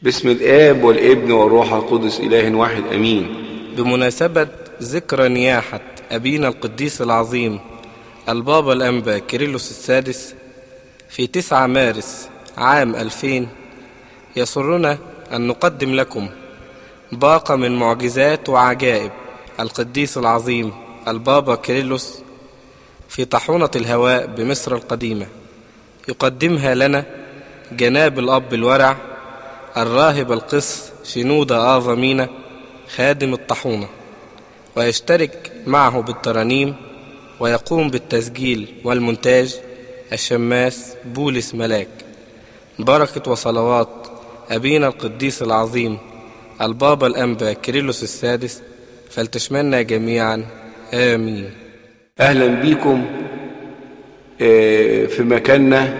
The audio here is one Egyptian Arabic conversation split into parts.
باسم الآب والابن والروح القدس إله واحد أمين بمناسبة ذكرى نياحة أبينا القديس العظيم البابا الأنبا كيرلس السادس في 9 مارس عام 2000 يسرنا أن نقدم لكم باقة من معجزات وعجائب القديس العظيم البابا كيرلس في طاحونة الهواء بمصر القديمة يقدمها لنا جناب الأب الورع الراهب القس شنودة آفا مينا خادم الطاحونة ويشترك معه بالترانيم ويقوم بالتسجيل والمونتاج الشماس بولس ملاك بركة وصلوات أبينا القديس العظيم البابا الأنبا كيرلس السادس فلتشملنا جميعا آمين أهلا بيكم آه، في مكاننا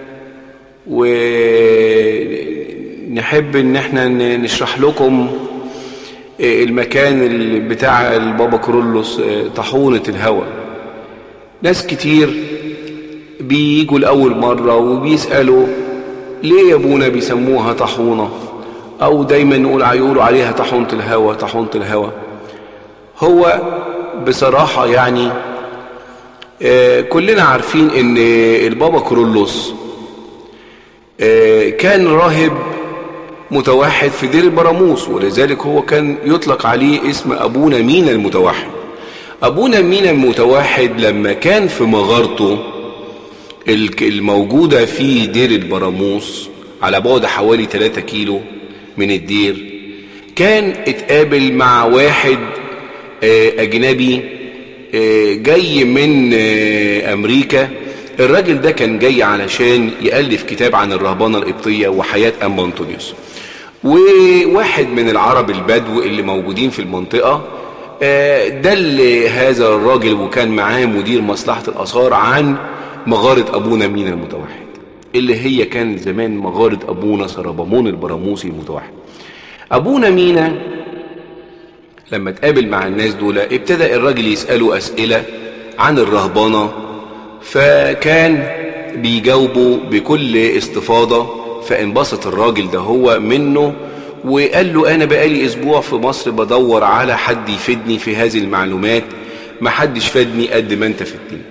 ونحب ان احنا ن- نشرح لكم آه، المكان اللي بتاع البابا كرولوس آه، طاحونة الهوى ناس كتير بيجوا لأول مرة وبيسألوا ليه يا ابونا بيسموها طاحونة أو دايما نقول يقولوا عليها طاحونة الهوى طاحونة الهوى هو بصراحة يعني آه، كلنا عارفين ان البابا كرولوس آه، كان راهب متوحد في دير البراموس ولذلك هو كان يطلق عليه اسم ابونا مينا المتوحد ابونا مينا المتوحد لما كان في مغارته الك- الموجودة في دير البراموس على بعد حوالي 3 كيلو من الدير كان اتقابل مع واحد آه، أجنبي آه، جاي من آه، أمريكا الراجل ده كان جاي علشان يألف كتاب عن الرهبانة القبطية وحياة أم أنطونيوس وواحد من العرب البدو اللي موجودين في المنطقة آه، دل هذا الراجل وكان معاه مدير مصلحة الآثار عن مغارة أبونا مينا المتوحد اللي هي كان زمان مغارة أبونا سربامون البراموسي المتوحد أبونا مينا لما اتقابل مع الناس دول ابتدى الراجل يسأله أسئلة عن الرهبانة فكان بيجاوبه بكل استفاضة فانبسط الراجل ده هو منه وقال له أنا بقالي أسبوع في مصر بدور على حد يفيدني في هذه المعلومات محدش فادني قد ما انت فدتني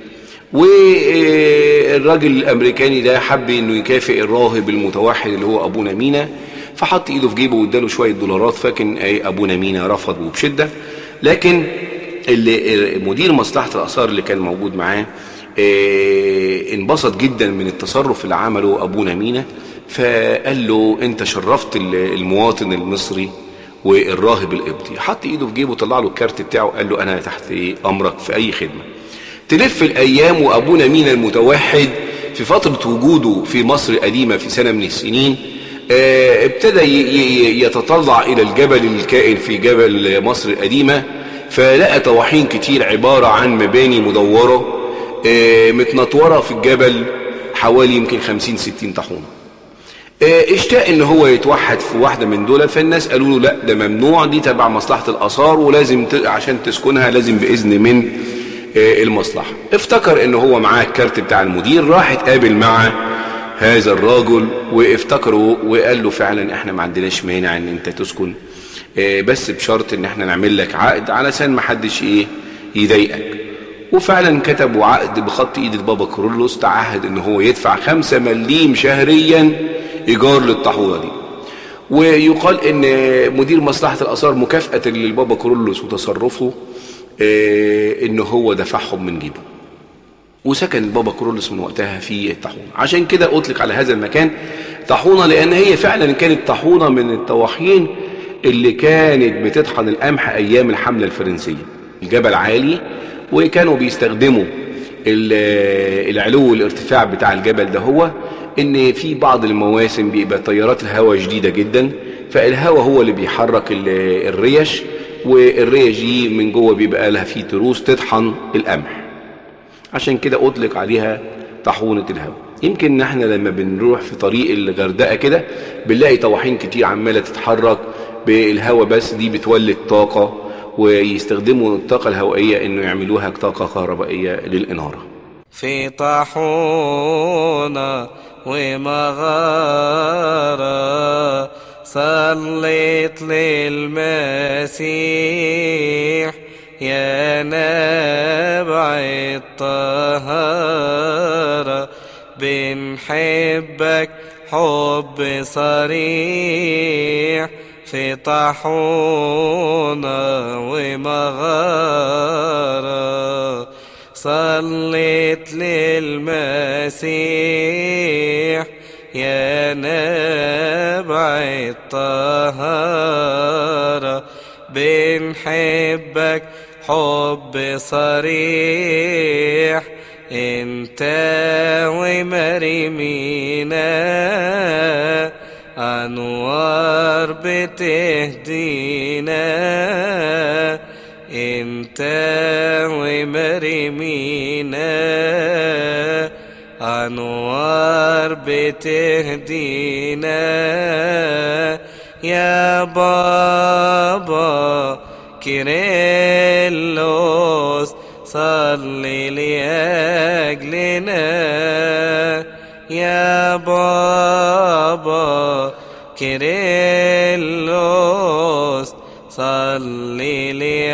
والراجل الامريكاني ده حب انه يكافئ الراهب المتوحد اللي هو ابونا مينا فحط ايده في جيبه واداله شويه دولارات فكن ايه ابونا مينا رفض وبشده لكن اللي مدير مصلحه الاثار اللي كان موجود معاه آه، انبسط جدا من التصرف اللي عمله ابونا مينا فقال له انت شرفت ال- المواطن المصري والراهب القبطي حط ايده في جيبه طلع له الكارت بتاعه قال له انا تحت امرك في اي خدمه تلف الايام وابونا مينا المتوحد في فتره وجوده في مصر القديمه في سنه من السنين آه، ابتدى ي- ي- يتطلع الى الجبل الكائن في جبل مصر القديمه فلقى طواحين كتير عباره عن مباني مدوره آه، متنطوره في الجبل حوالي يمكن 50 60 طاحونه آه، اشتاق ان هو يتوحد في واحده من دول فالناس قالوا له لا ده ممنوع دي تبع مصلحه الاثار ولازم ت... عشان تسكنها لازم باذن من آه، المصلحه افتكر ان هو معاه الكارت بتاع المدير راح اتقابل مع هذا الراجل وافتكروا وقال له فعلا احنا ما عندناش مانع ان انت تسكن آه، بس بشرط ان احنا نعمل لك عقد علشان ما حدش ايه يضايقك وفعلا كتبوا عقد بخط ايد البابا كورولوس تعهد ان هو يدفع خمسة مليم شهريا ايجار للطاحونه دي ويقال ان مدير مصلحه الاثار مكافاه للبابا كورولوس وتصرفه آه، ان هو دفعهم من جيبه وسكن البابا كورولوس من وقتها في الطاحونه عشان كده اطلق على هذا المكان طاحونه لان هي فعلا كانت طاحونه من الطواحين اللي كانت بتطحن القمح ايام الحمله الفرنسيه الجبل عالي وكانوا بيستخدموا ال- العلو والارتفاع بتاع الجبل ده هو ان في بعض المواسم بيبقى تيارات الهواء شديده جدا فالهواء هو اللي بيحرك ال- الريش والريش دي من جوه بيبقى لها فيه تروس تطحن القمح عشان كده اطلق عليها طاحونه الهواء يمكن ان احنا لما بنروح في طريق الغردقه كده بنلاقي طواحين كتير عماله تتحرك بالهواء بس دي بتولد طاقه ويستخدموا الطاقه الهوائيه انه يعملوها طاقه كهربائيه للاناره في طاحونة ومغارة صليت للمسيح يا نبع الطهارة بنحبك حب صريح في طاحونة ومغارة صليت للمسيح يا نبع الطهارة بنحبك حب صريح انت ومريمينا انوار بتهدينا انت ومريمينا انوار بتهدينا يا بابا كيرلس صلي لأجلنا يا بابا كيرلس صلي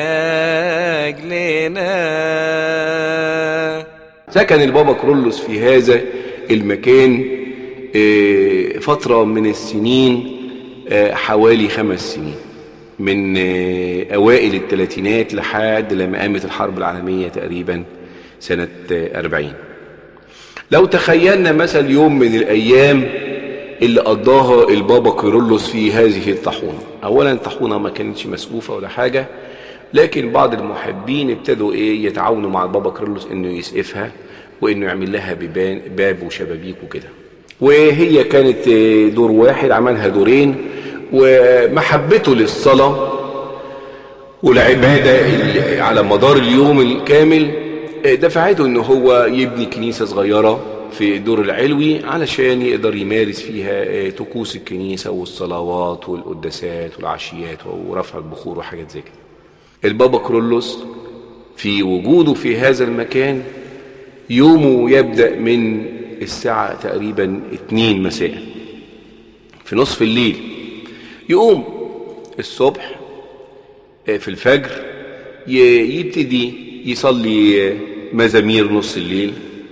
لأجلنا سكن البابا كرولوس في هذا المكان آه، فترة من السنين آه، حوالي خمس سنين من آه، أوائل الثلاثينات لحد لما قامت الحرب العالمية تقريبا سنة آه، 40 لو تخيلنا مثلا يوم من الأيام اللي قضاها البابا كيرلس في هذه الطاحونة أولا الطاحونة ما كانتش مسقوفة ولا حاجة لكن بعض المحبين ابتدوا ايه يتعاونوا مع البابا كيرلس انه يسقفها وانه يعمل لها بيبان باب وشبابيك وكده وهي كانت آه، دور واحد عملها دورين ومحبته للصلاة والعبادة اللي على مدار اليوم الكامل آه، دفعته ان هو يبني كنيسة صغيرة في الدور العلوي علشان يقدر يمارس فيها آه، طقوس الكنيسة والصلوات والقداسات والعشيات ورفع البخور وحاجات زي كده البابا كرولوس في وجوده في هذا المكان يومه يبدأ من الساعة تقريبا اتنين مساء في نصف الليل يقوم الصبح آه، في الفجر ي- يبتدي يصلي آه، مزامير نص الليل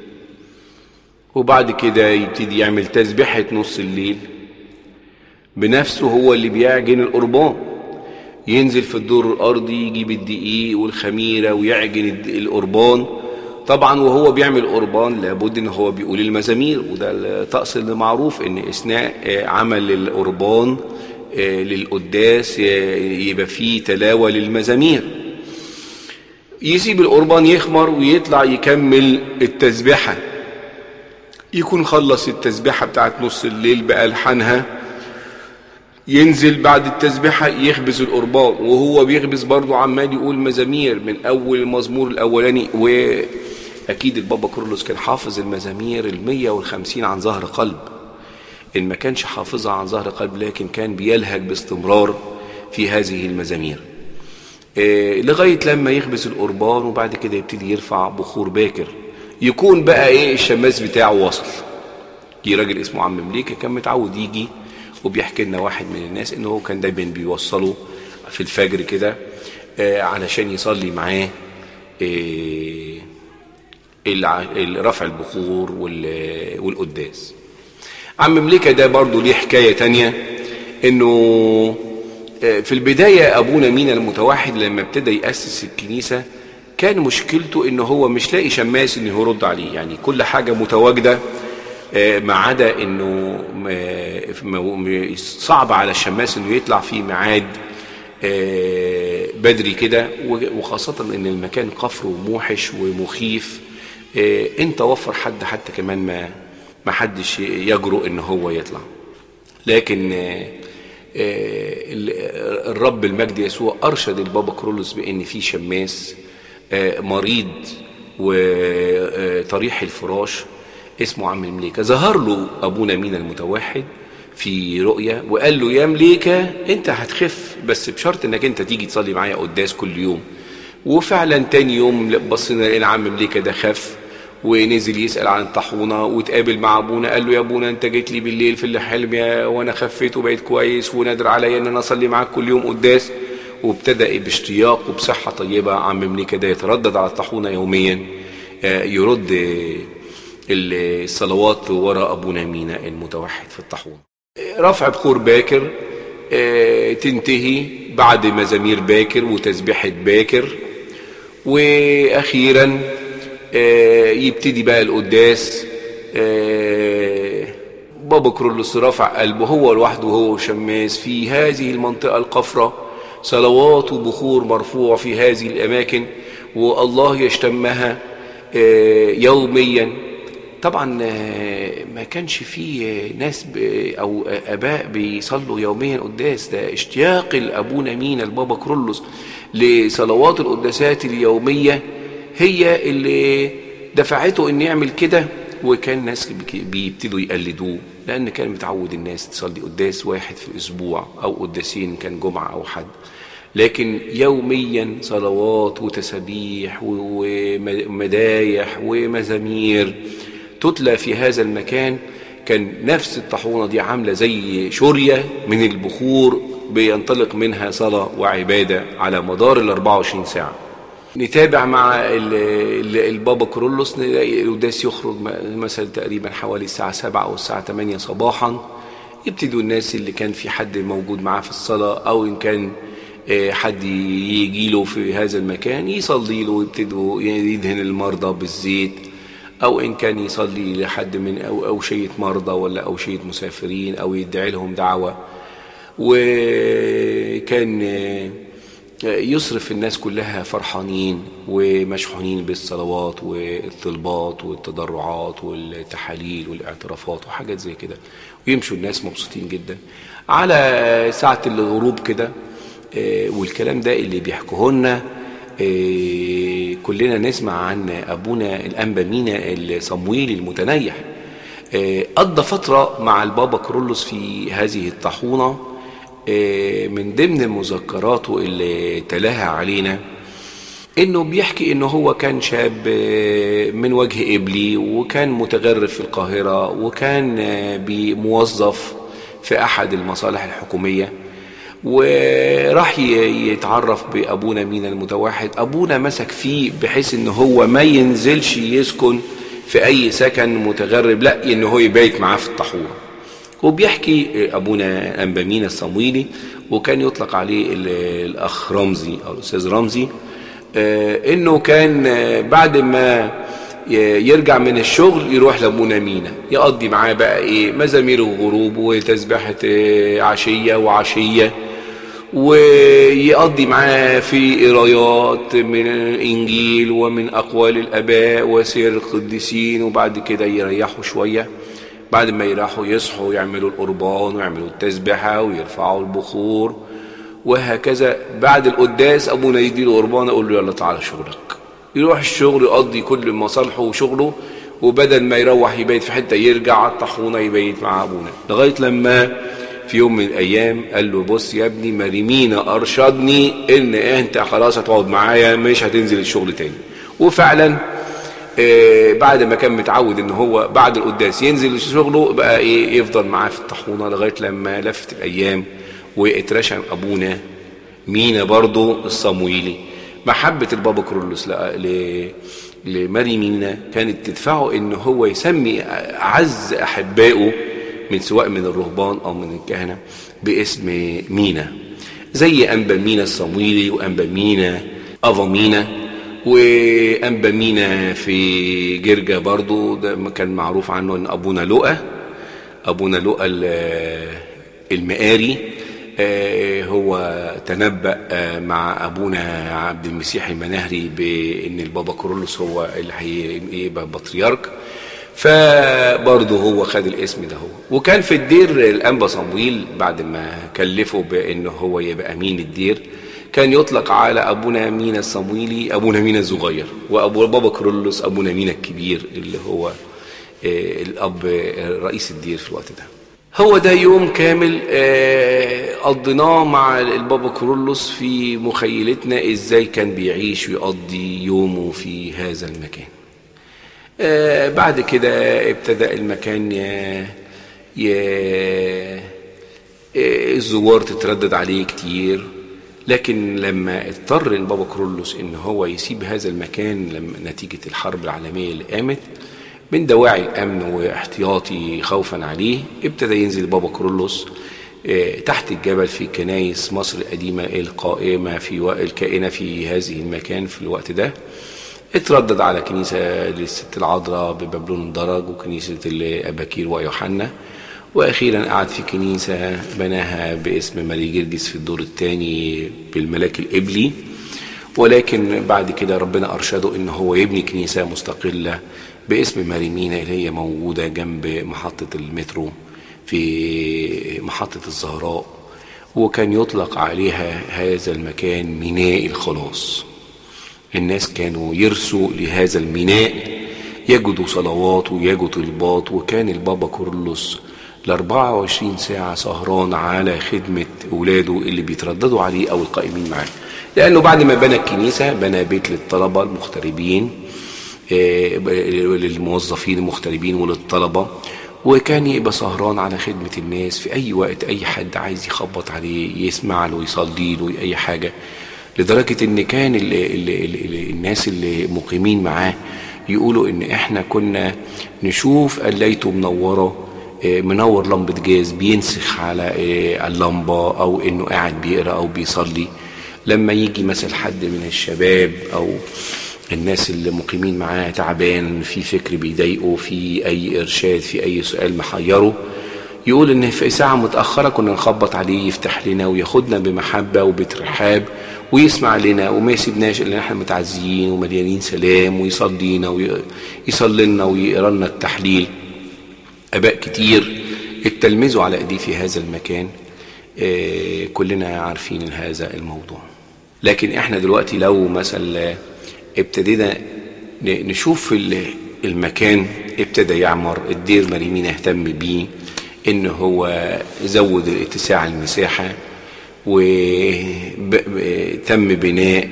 وبعد كده يبتدي يعمل تسبيحة نص الليل بنفسه هو اللي بيعجن القربان ينزل في الدور الأرضي يجيب الدقيق والخميرة ويعجن الد- القربان طبعا وهو بيعمل قربان لابد ان هو بيقول المزامير وده الطقس اللي معروف ان اثناء آه، عمل القربان آه، للقداس آه، يبقى فيه تلاوة للمزامير يسيب القربان يخمر ويطلع يكمل التسبيحة يكون خلص التسبيحة بتاعت نص الليل بألحانها ينزل بعد التسبيحة يخبز القربان وهو بيخبز برضه عمال يقول مزامير من أول المزمور الأولاني وأكيد البابا كرولوس كان حافظ المزامير المية والخمسين عن ظهر قلب إن ما كانش حافظها عن ظهر قلب لكن كان بيلهج باستمرار في هذه المزامير آه، لغاية لما يخبز القربان وبعد كده يبتدي يرفع بخور باكر يكون بقى ايه الشماس بتاعه وصل جه راجل اسمه عم مليكة كان متعود يجي وبيحكي لنا واحد من الناس ان هو كان دايما بيوصله في الفجر كده آه، علشان يصلي معاه آه، الع- رفع البخور وال- والقداس عم مليكة ده برضو ليه حكاية تانية انه آه، في البداية ابونا مينا المتوحد لما ابتدى يأسس الكنيسة كان مشكلته ان هو مش لاقي شماس انه يرد عليه يعني كل حاجة متواجدة آه، ما عدا انه م- م- صعب على الشماس انه يطلع في ميعاد آه، بدري كده وخاصة ان المكان قفر وموحش ومخيف آه، انت وفر حد حتى كمان ما ما حدش يجرؤ ان هو يطلع لكن آه، آه، ال- الرب المجد يسوع ارشد البابا كرولوس بان في شماس آه، مريض وطريح الفراش اسمه عم المليكة ظهر له ابونا مينا المتوحد في رؤية وقال له يا مليكة انت هتخف بس بشرط انك انت تيجي تصلي معايا قداس كل يوم وفعلا تاني يوم بصينا لقينا عم مليكة ده خف ونزل يسأل عن الطاحونة وتقابل مع أبونا قال له يا أبونا أنت جيت لي بالليل في الحلم يا- وأنا خفيت وبقيت كويس ونادر عليا إن أنا أصلي معاك كل يوم قداس وابتدأ باشتياق وبصحة طيبة عم منيكا ده يتردد على الطاحونة يوميا آه، يرد آه، الصلوات ورا أبونا مينا المتوحد في الطاحونة رفع بخور باكر آه، تنتهي بعد مزامير باكر وتسبيحة باكر واخيرا آه، يبتدي بقى القداس آه، بابا كرولوس رفع قلبه هو لوحده هو شماس في هذه المنطقة القفرة صلوات وبخور مرفوع في هذه الأماكن والله يشتمها آه، يوميا طبعا آه، ما كانش فيه آه، ناس ب- او آه، اباء بيصلوا يوميا قداس ده اشتياق الابونا مينا البابا كرولوس لصلوات القداسات اليوميه هي اللي دفعته انه يعمل كده وكان ناس بك- بيبتدوا يقلدوه لان كان متعود الناس تصلي قداس واحد في الاسبوع او قداسين كان جمعه او حد لكن يوميا صلوات وتسابيح ومدايح ومزامير تتلى في هذا المكان كان نفس الطاحونة دي عاملة زي شورية من البخور بينطلق منها صلاة وعبادة على مدار ال 24 ساعة نتابع مع ال- ال- البابا كرولوس نلاقي القداس يخرج م- مثلا تقريبا حوالي الساعة 7 أو الساعة 8 صباحا يبتدوا الناس اللي كان في حد موجود معاه في الصلاة أو إن كان آه، حد يجي له في هذا المكان يصلي له ويبتدوا يدهن المرضى بالزيت أو إن كان يصلي لحد من أو أوشية مرضى ولا أوشية مسافرين أو يدعي لهم دعوة وكان آه، يصرف الناس كلها فرحانين ومشحونين بالصلوات والطلبات والتضرعات والتحاليل والاعترافات وحاجات زي كده ويمشوا الناس مبسوطين جدا على ساعة الغروب كده آه، والكلام ده اللي بيحكوه لنا آه، كلنا نسمع عن أبونا الأنبا مينا الصمويلي المتنيح آه، قضى فترة مع البابا كرولوس في هذه الطاحونة آه، من ضمن مذكراته اللي تلاها علينا انه بيحكي انه هو كان شاب آه، من وجه قبلي وكان متغرب في القاهرة وكان آه، بموظف في احد المصالح الحكومية وراح ي- يتعرف بابونا مينا المتوحد ابونا مسك فيه بحيث ان هو ما ينزلش يسكن في اي سكن متغرب لا ان هو يبيت معاه في الطاحونه وبيحكي ابونا انبا مينا الصمويلي وكان يطلق عليه ال- الاخ رمزي او الاستاذ رمزي آه، انه كان آه، بعد ما ي- يرجع من الشغل يروح لابونا مينا يقضي معاه بقى ايه مزامير الغروب وتسبحه آه، عشيه وعشيه ويقضي معاه في قرايات من الانجيل ومن اقوال الاباء وسير القديسين وبعد كده يريحوا شويه بعد ما يروحوا يصحوا يعملوا القربان ويعملوا التسبحه ويرفعوا البخور وهكذا بعد القداس ابونا يدي له قربان يقول له يلا تعالى شغلك يروح الشغل يقضي كل مصالحه وشغله وبدل ما يروح يبيت في حته يرجع على الطاحونه يبيت مع ابونا لغايه لما في يوم من الايام قال له بص يا ابني مريمينا ارشدني ان انت خلاص هتقعد معايا مش هتنزل الشغل تاني وفعلا آه، بعد ما كان متعود ان هو بعد القداس ينزل شغله بقى ايه يفضل معاه في الطاحونه لغايه لما لفت الايام واترشم ابونا مينا برضه الصمويلي محبه البابا كرولوس ل- ل- لماري مينا كانت تدفعه ان هو يسمي اعز احبائه من سواء من الرهبان او من الكهنه باسم مينا زي انبا مينا الصمويلي وانبا مينا افا مينا وانبا مينا في جرجا برضو ده كان معروف عنه ان ابونا لؤى ابونا لؤى ال- المقاري آه، هو تنبأ آه، مع ابونا عبد المسيح المناهري بان البابا كورولوس هو اللي هيبقى بطريرك فبرضه هو خد الاسم ده هو وكان في الدير الانبا صمويل بعد ما كلفه بانه هو يبقى امين الدير كان يطلق على ابونا مينا الصمويلي ابونا مينا الصغير وابو بابا كرولوس ابونا مينا الكبير اللي هو آه، الاب آه، رئيس الدير في الوقت ده هو ده يوم كامل آه، قضيناه مع البابا كرولوس في مخيلتنا ازاي كان بيعيش ويقضي يومه في هذا المكان آه بعد كده ابتدأ المكان ي... ي... الزوار تتردد عليه كتير لكن لما اضطر البابا كرولوس ان هو يسيب هذا المكان لما نتيجة الحرب العالمية اللي قامت من دواعي الامن واحتياطي خوفا عليه ابتدى ينزل بابا كرولوس تحت الجبل في كنايس مصر القديمة القائمة في و... الكائنة في هذه المكان في الوقت ده اتردد على كنيسة للست العذراء ببابلون الدرج وكنيسة الأباكير ويوحنا وأخيرا قعد في كنيسة بناها باسم ماري جرجس في الدور الثاني بالملاك الإبلي ولكن بعد كده ربنا أرشده إن هو يبني كنيسة مستقلة باسم ماري مينا اللي هي موجودة جنب محطة المترو في محطة الزهراء وكان يطلق عليها هذا المكان ميناء الخلاص الناس كانوا يرسوا لهذا الميناء يجدوا صلوات ويجدوا طلبات وكان البابا كورلوس ل 24 ساعة سهران على خدمة أولاده اللي بيترددوا عليه أو القائمين معاه لأنه بعد ما بنى الكنيسة بنى بيت للطلبة المغتربين للموظفين المغتربين وللطلبة وكان يبقى سهران على خدمة الناس في أي وقت أي حد عايز يخبط عليه يسمع له يصلي له أي حاجة لدرجة إن كان ال ال ال الناس اللي مقيمين معاه يقولوا إن إحنا كنا نشوف قليته منورة منور لمبة جاز بينسخ على اللمبة أو إنه قاعد بيقرأ أو بيصلي لما يجي مثلا حد من الشباب أو الناس اللي مقيمين معاه تعبان في فكر بيضايقه في اي ارشاد في اي سؤال محيره يقول ان في ساعه متاخره كنا نخبط عليه يفتح لنا وياخدنا بمحبه وبترحاب ويسمع لنا وما يسيبناش الا احنا متعزيين ومليانين سلام ويصلينا ويصلي لنا ويقرا لنا التحليل اباء كتير اتلمذوا على ايديه في هذا المكان آه كلنا عارفين هذا الموضوع لكن احنا دلوقتي لو مثلا ابتدينا نشوف المكان ابتدى يعمر الدير مريمين اهتم بيه ان هو زود اتساع المساحة وتم بناء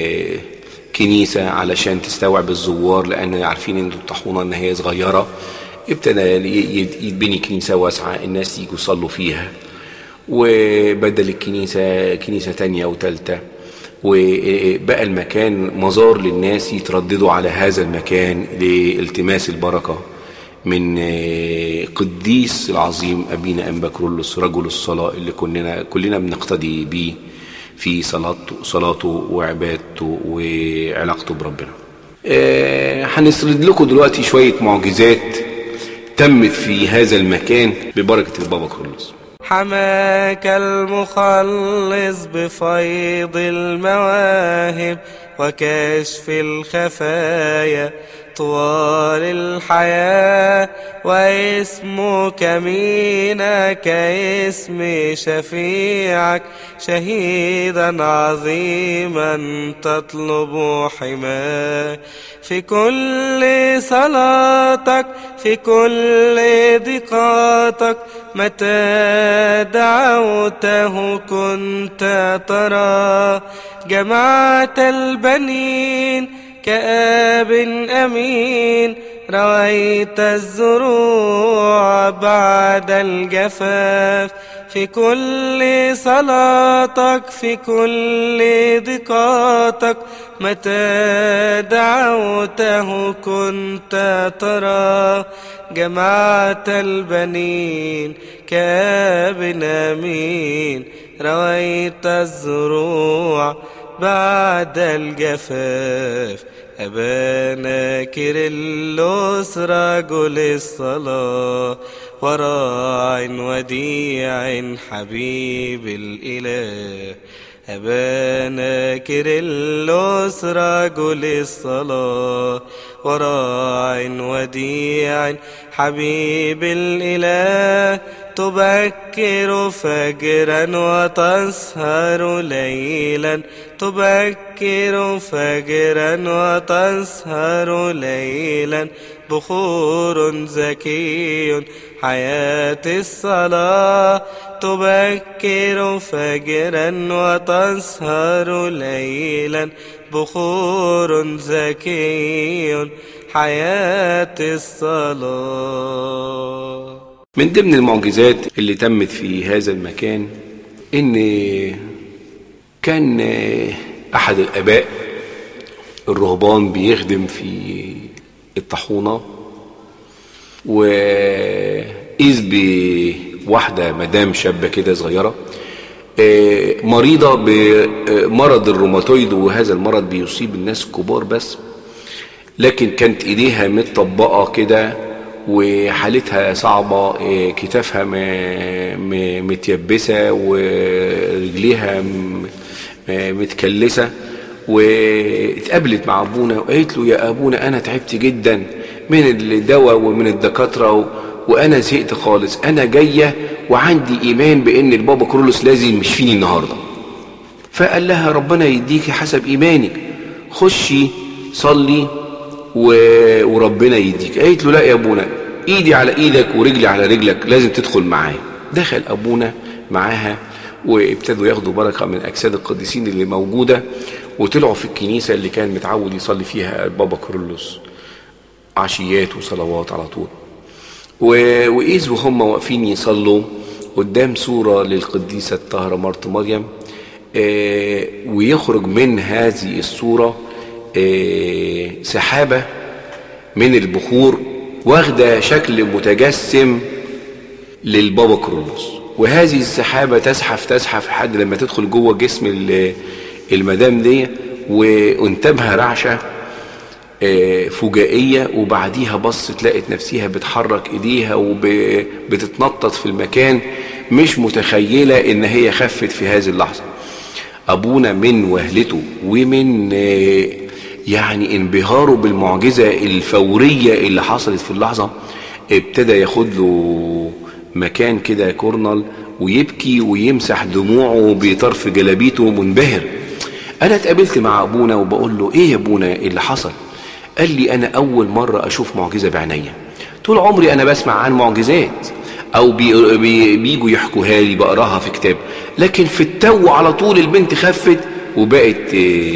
كنيسة علشان تستوعب الزوار لان عارفين ان الطاحونة ان هي صغيرة ابتدى يتبني كنيسة واسعة الناس يجوا يصلوا فيها وبدل الكنيسة كنيسة تانية وتالتة وبقى المكان مزار للناس يترددوا على هذا المكان لالتماس البركة من قديس العظيم أبينا أنبا كرولوس رجل الصلاة اللي كلنا كلنا بنقتدي بيه في صلاته صلاته وعبادته وعلاقته بربنا. هنسرد لكم دلوقتي شوية معجزات تمت في هذا المكان ببركة البابا كرولوس. حماك المخلص بفيض المواهب وكشف الخفايا طوال الحياة واسمك مينك اسم شفيعك شهيدا عظيما تطلب حماه في كل صلاتك في كل ضيقاتك متى دعوته كنت ترى جمعت البنين كآب أمين رويت الزروع بعد الجفاف في كل صلاتك في كل ضيقاتك متى دعوته كنت ترى جمعت البنين كابن أمين رويت الزروع بعد الجفاف أبانا كيرلس رجل الصلاة وراع وديع حبيب الإله أبانا كيرلس رجل الصلاة وراع وديع حبيب الإله تبكر فجرا وتسهر ليلا تبكر فجرا وتسهر ليلا بخور زكي حياة الصلاة تبكر فجرا وتسهر ليلا بخور زكي حياة الصلاة من ضمن المعجزات اللي تمت في هذا المكان ان كان احد الاباء الرهبان بيخدم في الطاحونه وإذ بواحدة مدام شابة كده صغيرة مريضة بمرض الروماتويد وهذا المرض بيصيب الناس الكبار بس لكن كانت ايديها متطبقة كده وحالتها صعبة كتافها متيبسة ورجليها متكلسة واتقابلت مع ابونا وقالت له يا ابونا انا تعبت جدا من الدواء ومن الدكاترة و... وانا زهقت خالص انا جاية وعندي ايمان بان البابا كرولوس لازم يشفيني النهاردة فقال لها ربنا يديك حسب ايمانك خشي صلي و... وربنا يديك قالت له لا يا ابونا ايدي على ايدك ورجلي على رجلك لازم تدخل معايا دخل ابونا معاها وابتدوا ياخدوا بركة من اجساد القديسين اللي موجودة وطلعوا في الكنيسة اللي كان متعود يصلي فيها البابا كرولوس عشيات وصلوات على طول وإذ وهم واقفين يصلوا قدام صورة للقديسة الطاهرة مرت مريم آه ويخرج من هذه الصورة آه سحابة من البخور واخدة شكل متجسم للبابا كرولوس وهذه السحابة تزحف تزحف لحد لما تدخل جوه جسم المدام دي وانتبها رعشة فجائية وبعديها بصت لقت نفسها بتحرك ايديها وبتتنطط في المكان مش متخيلة ان هي خفت في هذه اللحظة ابونا من وهلته ومن يعني انبهاره بالمعجزة الفورية اللي حصلت في اللحظة ابتدى ياخد له مكان كده كورنل ويبكي ويمسح دموعه بطرف جلابيته منبهر انا اتقابلت مع ابونا وبقول له ايه يا ابونا اللي حصل قال لي انا اول مرة اشوف معجزة بعينيا طول عمري انا بسمع عن معجزات او بي بي بيجوا يحكوها لي بقراها في كتاب لكن في التو على طول البنت خفت وبقت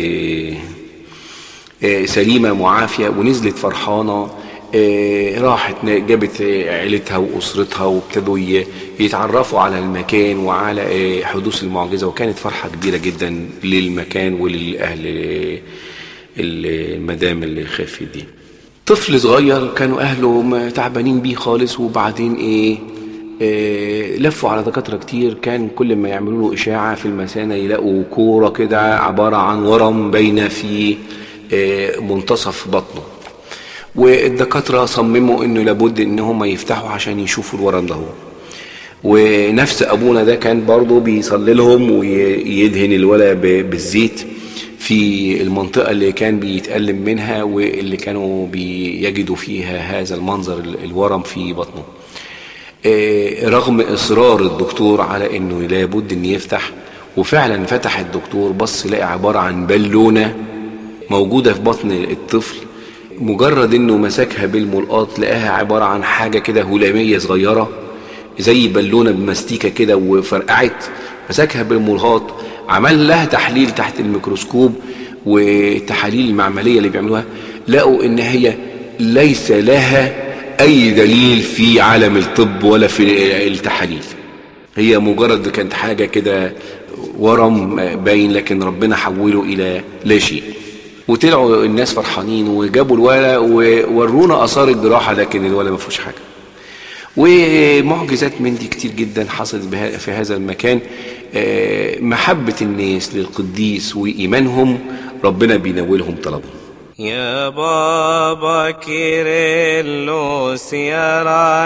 سليمة معافية ونزلت فرحانة راحت جابت عيلتها واسرتها وابتدوا يتعرفوا على المكان وعلى حدوث المعجزة وكانت فرحة كبيرة جدا للمكان وللأهل المدام اللي خافت دي طفل صغير كانوا اهله تعبانين بيه خالص وبعدين ايه, إيه لفوا على دكاتره كتير كان كل ما يعملوا له اشاعه في المثانه يلاقوا كوره كده عباره عن ورم باينه في إيه منتصف بطنه والدكاتره صمموا انه لابد ان هم يفتحوا عشان يشوفوا الورم ده ونفس ابونا ده كان برضه بيصلي لهم ويدهن الولد بالزيت في المنطقة اللي كان بيتألم منها واللي كانوا بيجدوا فيها هذا المنظر الورم في بطنه رغم إصرار الدكتور على أنه لابد أن يفتح وفعلا فتح الدكتور بص لقى عبارة عن بالونة موجودة في بطن الطفل مجرد أنه مسكها بالملقاط لقاها عبارة عن حاجة كده هلامية صغيرة زي بالونة بمستيكة كده وفرقعت مسكها بالملقاط عمل لها تحليل تحت الميكروسكوب والتحاليل المعملية اللي بيعملوها لقوا ان هي ليس لها اي دليل في عالم الطب ولا في التحاليل هي مجرد كانت حاجة كده ورم باين لكن ربنا حوله الى لا شيء وطلعوا الناس فرحانين وجابوا الولد وورونا اثار الجراحة لكن الولد ما فيهوش حاجة ومعجزات من دي كتير جدا حصلت في هذا المكان محبة الناس للقديس وإيمانهم ربنا بينولهم طلبهم يا بابا كيرلس يا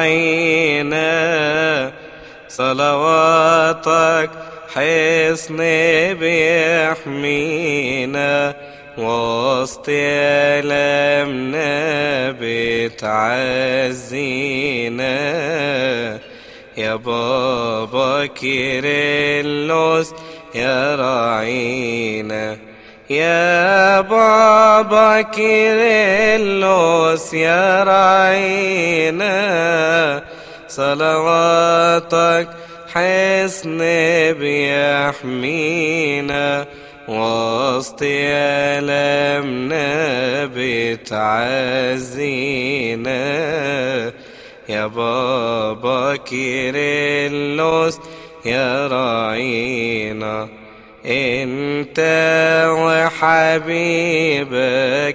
رعينا صلواتك حصن بيحمينا وسط ألمنا بتعزينا يا بابا كيرلس يا راعينا يا بابا كيرلس يا راعينا صلواتك حصن بيحمينا وسط ألمنا بتعزينا يا بابا كيرلس يا راعينا انت وحبيبك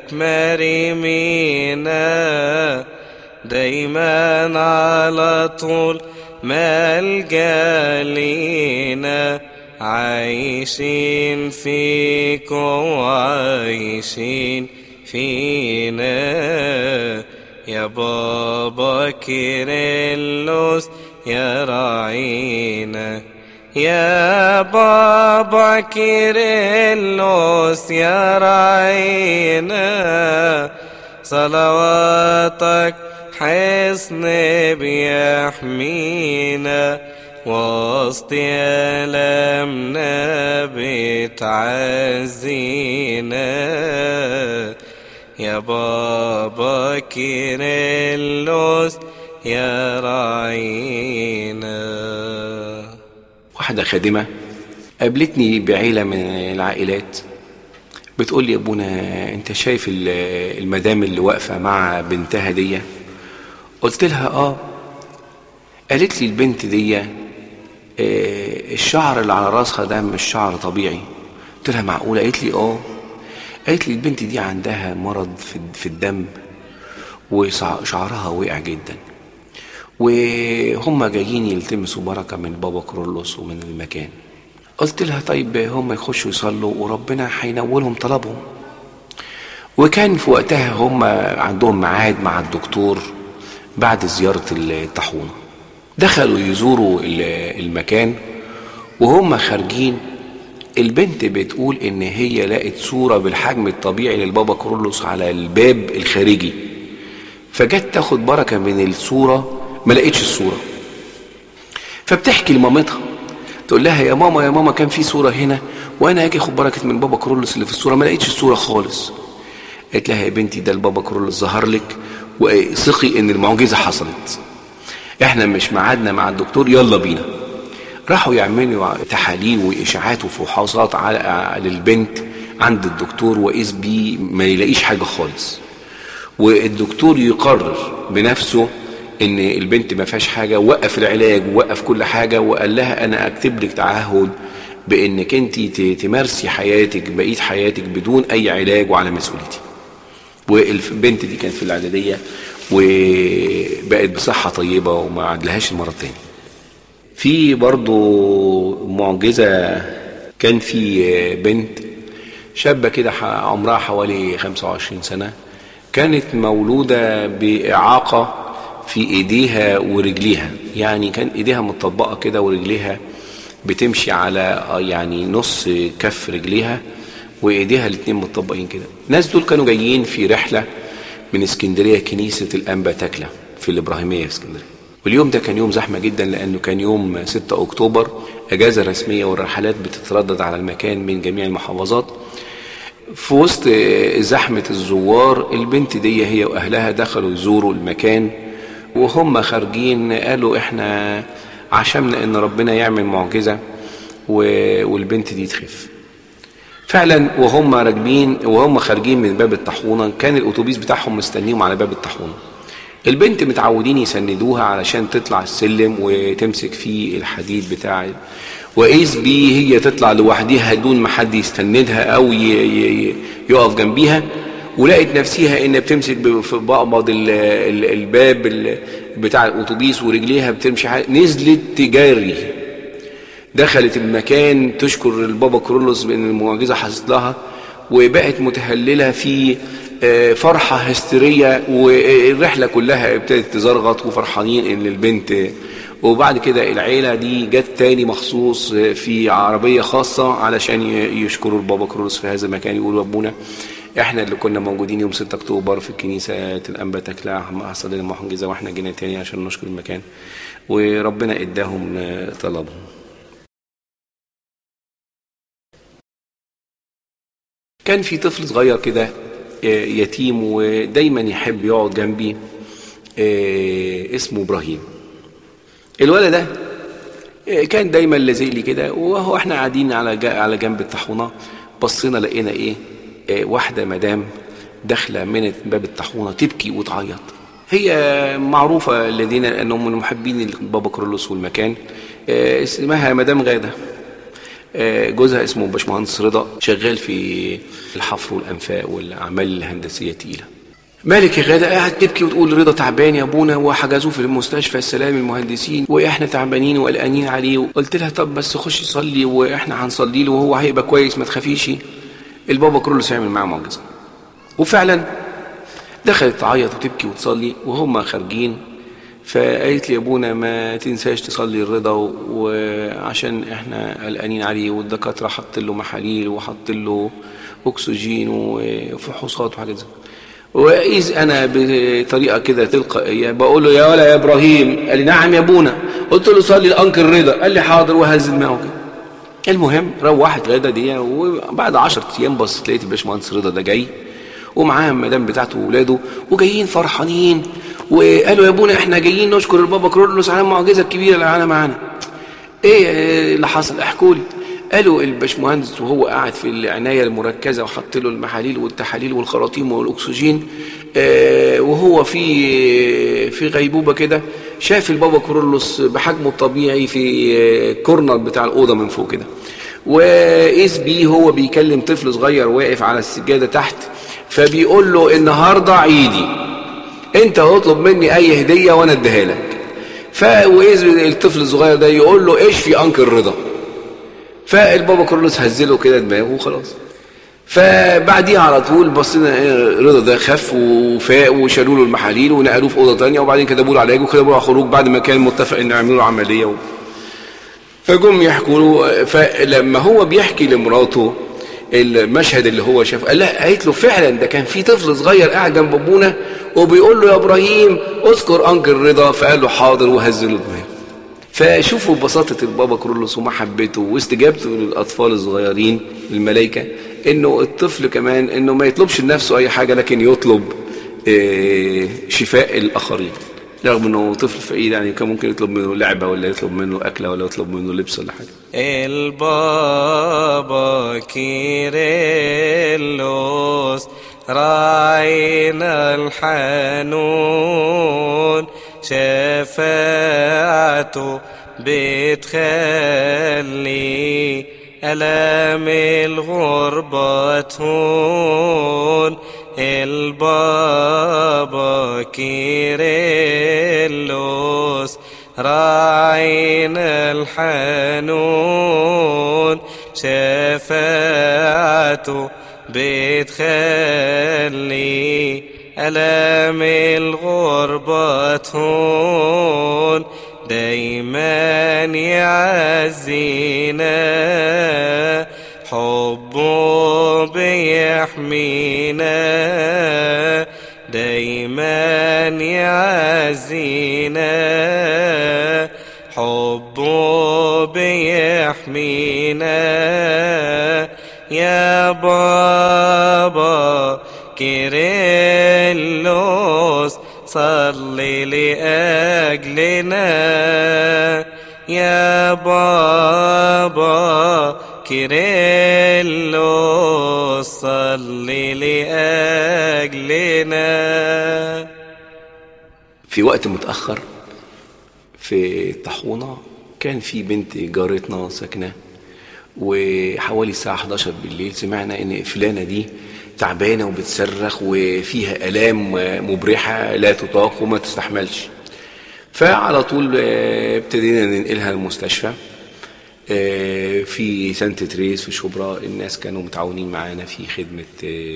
مريمينا دايما على طول ملجا لينا عايشين فيكم وعايشين فينا يا بابا كيرلس يا راعينا يا بابا كيرلس يا راعينا صلواتك حصن بيحمينا وسط ألمنا بتعزينا يا بابا كيرلس يا راعينا واحدة خادمة قابلتني بعيلة من العائلات بتقول لي يا ابونا انت شايف ال- المدام اللي واقفة مع بنتها دي قلت لها اه قالت لي البنت دي آه، الشعر اللي على راسها ده مش شعر طبيعي قلت لها معقولة قالت لي اه قالت لي البنت دي عندها مرض في في الدم وشعرها وقع جدا وهم جايين يلتمسوا بركة من بابا كرولوس ومن المكان قلت لها طيب هم يخشوا يصلوا وربنا هينولهم طلبهم وكان في وقتها هم عندهم ميعاد مع الدكتور بعد زيارة الطاحونة دخلوا يزوروا ال- المكان وهم خارجين البنت بتقول ان هي لقت صورة بالحجم الطبيعي للبابا كرولوس على الباب الخارجي فجت تاخد بركة من الصورة ما لقيتش الصورة فبتحكي لمامتها تقول لها يا ماما يا ماما كان في صورة هنا وانا هاجي اخد بركة من بابا كرولوس اللي في الصورة ما لقيتش الصورة خالص قالت لها يا بنتي ده البابا كرولوس ظهر لك وثقي ان المعجزة حصلت احنا مش ميعادنا مع الدكتور يلا بينا راحوا يعملوا تحاليل واشاعات وفحوصات على للبنت عند الدكتور واذ بيه ما يلاقيش حاجه خالص والدكتور يقرر بنفسه ان البنت ما فيهاش حاجه وقف العلاج ووقف كل حاجه وقال لها انا اكتب لك تعهد بانك انت تمارسي حياتك بقيه حياتك بدون اي علاج وعلى مسؤوليتي والبنت دي كانت في الاعداديه وبقت بصحه طيبه وما عادلهاش المرض تاني في برضو معجزة كان في بنت شابة كده ح- عمرها حوالي 25 سنة كانت مولودة بإعاقة في إيديها ورجليها يعني كان إيديها متطبقة كده ورجليها بتمشي على آه، يعني نص كف رجليها وإيديها الاتنين متطبقين كده الناس دول كانوا جايين في رحلة من اسكندرية كنيسة الأنبا تكلة في الإبراهيمية في اسكندرية واليوم ده كان يوم زحمة جدا لأنه كان يوم 6 أكتوبر أجازة رسمية والرحلات بتتردد على المكان من جميع المحافظات في وسط زحمة الزوار البنت دي هي وأهلها دخلوا يزوروا المكان وهم خارجين قالوا احنا عشمنا ان ربنا يعمل معجزة و- والبنت دي تخف فعلا وهم راكبين وهم خارجين من باب الطاحونه كان الاتوبيس بتاعهم مستنيهم على باب الطاحونه البنت متعودين يسندوها علشان تطلع السلم وتمسك فيه الحديد بتاع واذ بي هي تطلع لوحدها دون ما حد يستندها او ي- ي- يقف جنبيها ولقت نفسها ان بتمسك ب- في بقبض ال- ال- الباب ال- بتاع الاتوبيس ورجليها بتمشي ح- نزلت تجاري دخلت المكان تشكر البابا كرولوس بان المعجزه حصلت لها وبقت متهلله في آه، فرحه هستيريه والرحله كلها ابتدت تزرغط وفرحانين ان البنت وبعد كده العيله دي جت تاني مخصوص في عربيه خاصه علشان ي- يشكروا البابا كرولوس في هذا المكان يقولوا ابونا احنا اللي كنا موجودين يوم 6 اكتوبر في كنيسه الانبا تكلا حصل لنا معجزه واحنا جينا تاني عشان نشكر المكان وربنا اداهم آه، طلبهم كان في طفل صغير كده آه، يتيم ودايما يحب يقعد جنبي آه، اسمه ابراهيم الولد ده آه، كان دايما لازق لي كده وهو احنا قاعدين على جا- على جنب الطاحونه بصينا لقينا ايه آه واحده مدام داخله من باب الطاحونه تبكي وتعيط هي معروفه الذين انهم من محبين البابا كرولوس والمكان آه اسمها مدام غاده آه جوزها اسمه باشمهندس رضا شغال في الحفر والانفاق والاعمال الهندسيه تقيله مالك يا غاده قاعد تبكي وتقول رضا تعبان يا ابونا وحجزوه في المستشفى السلام المهندسين واحنا تعبانين وقلقانين عليه قلت لها طب بس خشي صلي واحنا هنصلي له وهو هيبقى كويس ما تخافيش البابا كرولوس يعمل معاه معجزه وفعلا دخلت تعيط وتبكي وتصلي وهم خارجين فقالت لي يا ابونا ما تنساش تصلي الرضا وعشان احنا قلقانين عليه والدكاتره حط له محاليل وحط له اكسجين وفحوصات وحاجات زي واذ انا بطريقه كده تلقائيه بقول له يا ولا يا ابراهيم قال لي نعم يا ابونا قلت له صلي الانكل رضا قال لي حاضر وهز دماغه كده المهم روحت غدا دي وبعد 10 ايام بصيت لقيت الباشمهندس رضا ده جاي ومعاه المدام بتاعته واولاده وجايين فرحانين وقالوا يا ابونا احنا جايين نشكر البابا كرولوس على المعجزه الكبيره اللي عملها معانا ايه اللي حصل احكوا لي قالوا الباشمهندس وهو قاعد في العنايه المركزه وحط له المحاليل والتحاليل والخراطيم والاكسجين آه وهو في في غيبوبه كده شاف البابا كرولوس بحجمه الطبيعي في كورنر بتاع الاوضه من فوق كده واذ بيه هو بيكلم طفل صغير واقف على السجاده تحت فبيقول له النهارده عيدي انت اطلب مني اي هديه وانا اديها لك فواذ الطفل الصغير ده يقول له ايش في انكل رضا فالبابا كرولوس هزله كده دماغه وخلاص فبعديها على طول بصينا رضا ده خف وفاق وشالوا له المحاليل ونقلوه في اوضه ثانيه وبعدين كتبوا له علاج وكتبوا له خروج بعد ما كان متفق ان يعملوا له عمليه و... فجم يحكوا له فلما هو بيحكي لمراته المشهد اللي هو شافه قال لها قالت له فعلا ده كان في طفل صغير قاعد جنب ابونا وبيقول له يا ابراهيم اذكر انكل رضا فقال له حاضر وهز له دماغه فشوفوا بساطة البابا كرولوس ومحبته واستجابته للأطفال الصغيرين الملائكة إنه الطفل كمان إنه ما يطلبش لنفسه أي حاجة لكن يطلب شفاء الآخرين رغم إنه طفل فقير يعني كان ممكن يطلب منه لعبة ولا يطلب منه أكلة ولا يطلب منه لبس ولا حاجة البابا كيرلس راعينا الحنون شفاعته بتخلي ألام الغربة تهون البابا كيرلس راعينا الحنون شفاعته بتخلي ألام الغربة تهون دايما يعزينا حبه بيحمينا دايما يعزينا حبه بيحمينا يا بابا كيرلس صلي لأجلنا يا بابا كيرلس صلي لأجلنا في وقت متأخر في الطاحونة كان في بنت جارتنا ساكنة وحوالي الساعة 11 بالليل سمعنا ان فلانة دي تعبانة وبتصرخ وفيها آلام مبرحة لا تطاق وما تستحملش فعلى طول ابتدينا ننقلها المستشفى في سانت تريس في شبرا الناس كانوا متعاونين معانا في خدمة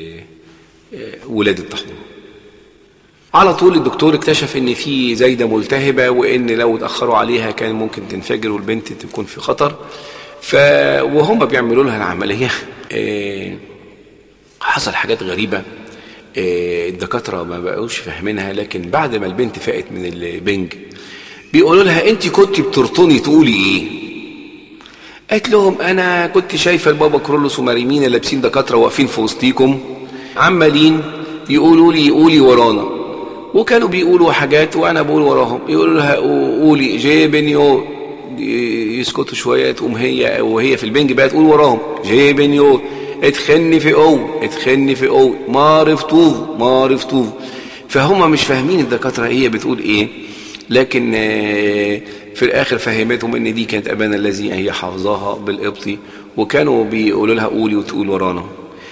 ولادة الطاحونة على طول الدكتور اكتشف ان في زايده ملتهبه وان لو اتاخروا عليها كان ممكن تنفجر والبنت تكون في خطر ف وهم بيعملوا لها العمليه اه حصل حاجات غريبه اه الدكاتره ما بقوش فاهمينها لكن بعد ما البنت فاقت من البنج بيقولوا لها انت كنت بترطني تقولي ايه قالت لهم انا كنت شايفه البابا كرولوس وماريمينا لابسين دكاتره واقفين في وسطيكم عمالين يقولوا لي قولي ورانا وكانوا بيقولوا حاجات وانا بقول وراهم يقولوا لها قولي جيبنيو يسكتوا شويه تقوم هي وهي في البنج بقى تقول وراهم جيبنيو اتخني في قوة اتخني في قوة مارف طوف مارف طوف فهم مش فاهمين الدكاترة هي بتقول ايه لكن آه، في الاخر فهمتهم ان دي كانت ابانا الذي هي حافظاها بالقبطي وكانوا بيقولوا لها قولي وتقول ورانا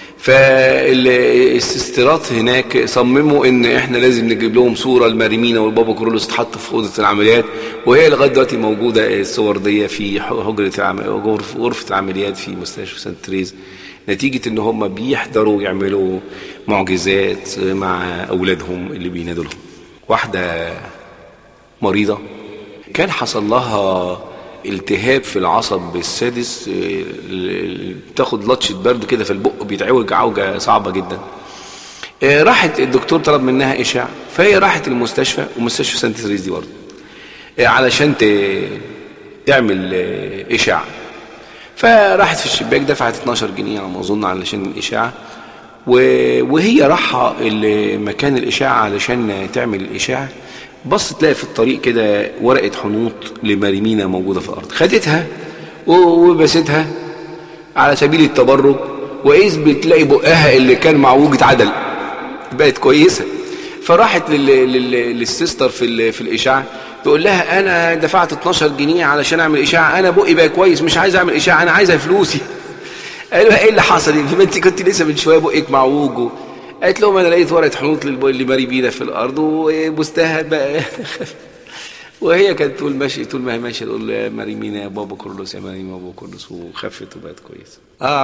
فالسيسترات هناك صمموا ان احنا لازم نجيب لهم صوره المريمينا والبابا كورولوس تحط في اوضه العمليات وهي لغايه دلوقتي موجوده الصور دي في حجره العم... غرف- غرفه العمليات في مستشفى سانت تريز نتيجه ان هم بيحضروا يعملوا معجزات مع اولادهم اللي بينادوا لهم واحده مريضه كان حصل لها التهاب في العصب السادس آه، ال- تاخد لطشة برد كده في البق بيتعوج عوجة صعبة جدا آه، راحت الدكتور طلب منها إشاع فهي راحت المستشفى ومستشفى سانت تريز دي برضه آه، علشان ت- تعمل آه، إشاع فراحت في الشباك دفعت 12 جنيه على ما أظن علشان الإشاعة و- وهي راحة ال- مكان الإشاعة علشان تعمل الإشاعة بص تلاقي في الطريق كده ورقة حنوط لمريمينا موجودة في الأرض خدتها و- وبستها على سبيل التبرك وإذ بتلاقي بقها اللي كان معوج اتعدل بقت كويسة فراحت لل... لل... للسيستر في ال... في الإشاعة تقول لها أنا دفعت 12 جنيه علشان أعمل إشاعة أنا بقي بقى كويس مش عايز أعمل إشاعة أنا عايزها فلوسي قالوا لها ايه اللي حصل ما انت كنت لسه من شويه بقك معوج و- قالت لهم انا لقيت ورقه حنوط للب- لماري بينا في الارض وبستها بقى وهي كانت طول ماشي طول ما هي ماشيه تقول يا ماري مينا يا بابا كورلوس يا ماري بابا كورلوس وخفت وبقت كويسه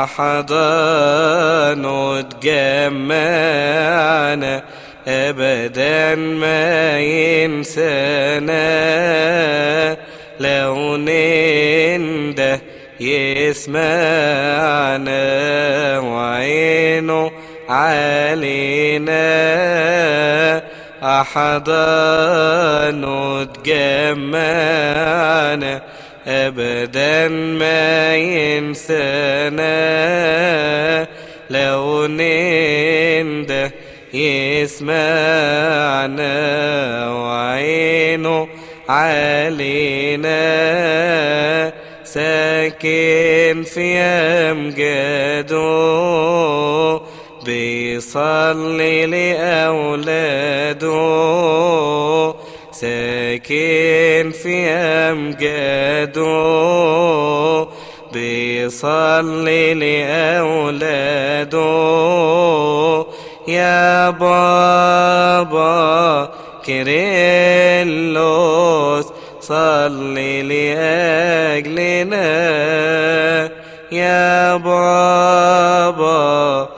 أحضان تجمعنا أبدا ما ينسانا لو ننده يسمعنا وعينه علينا أحضان تجمعنا أبدا ما ينسانا لو ننده يسمعنا وعينه علينا ساكن في أمجاده بيصلي لأولاده ساكن في أمجاده بيصلي لأولاده يا بابا كيرلس صلي لأجلنا يا بابا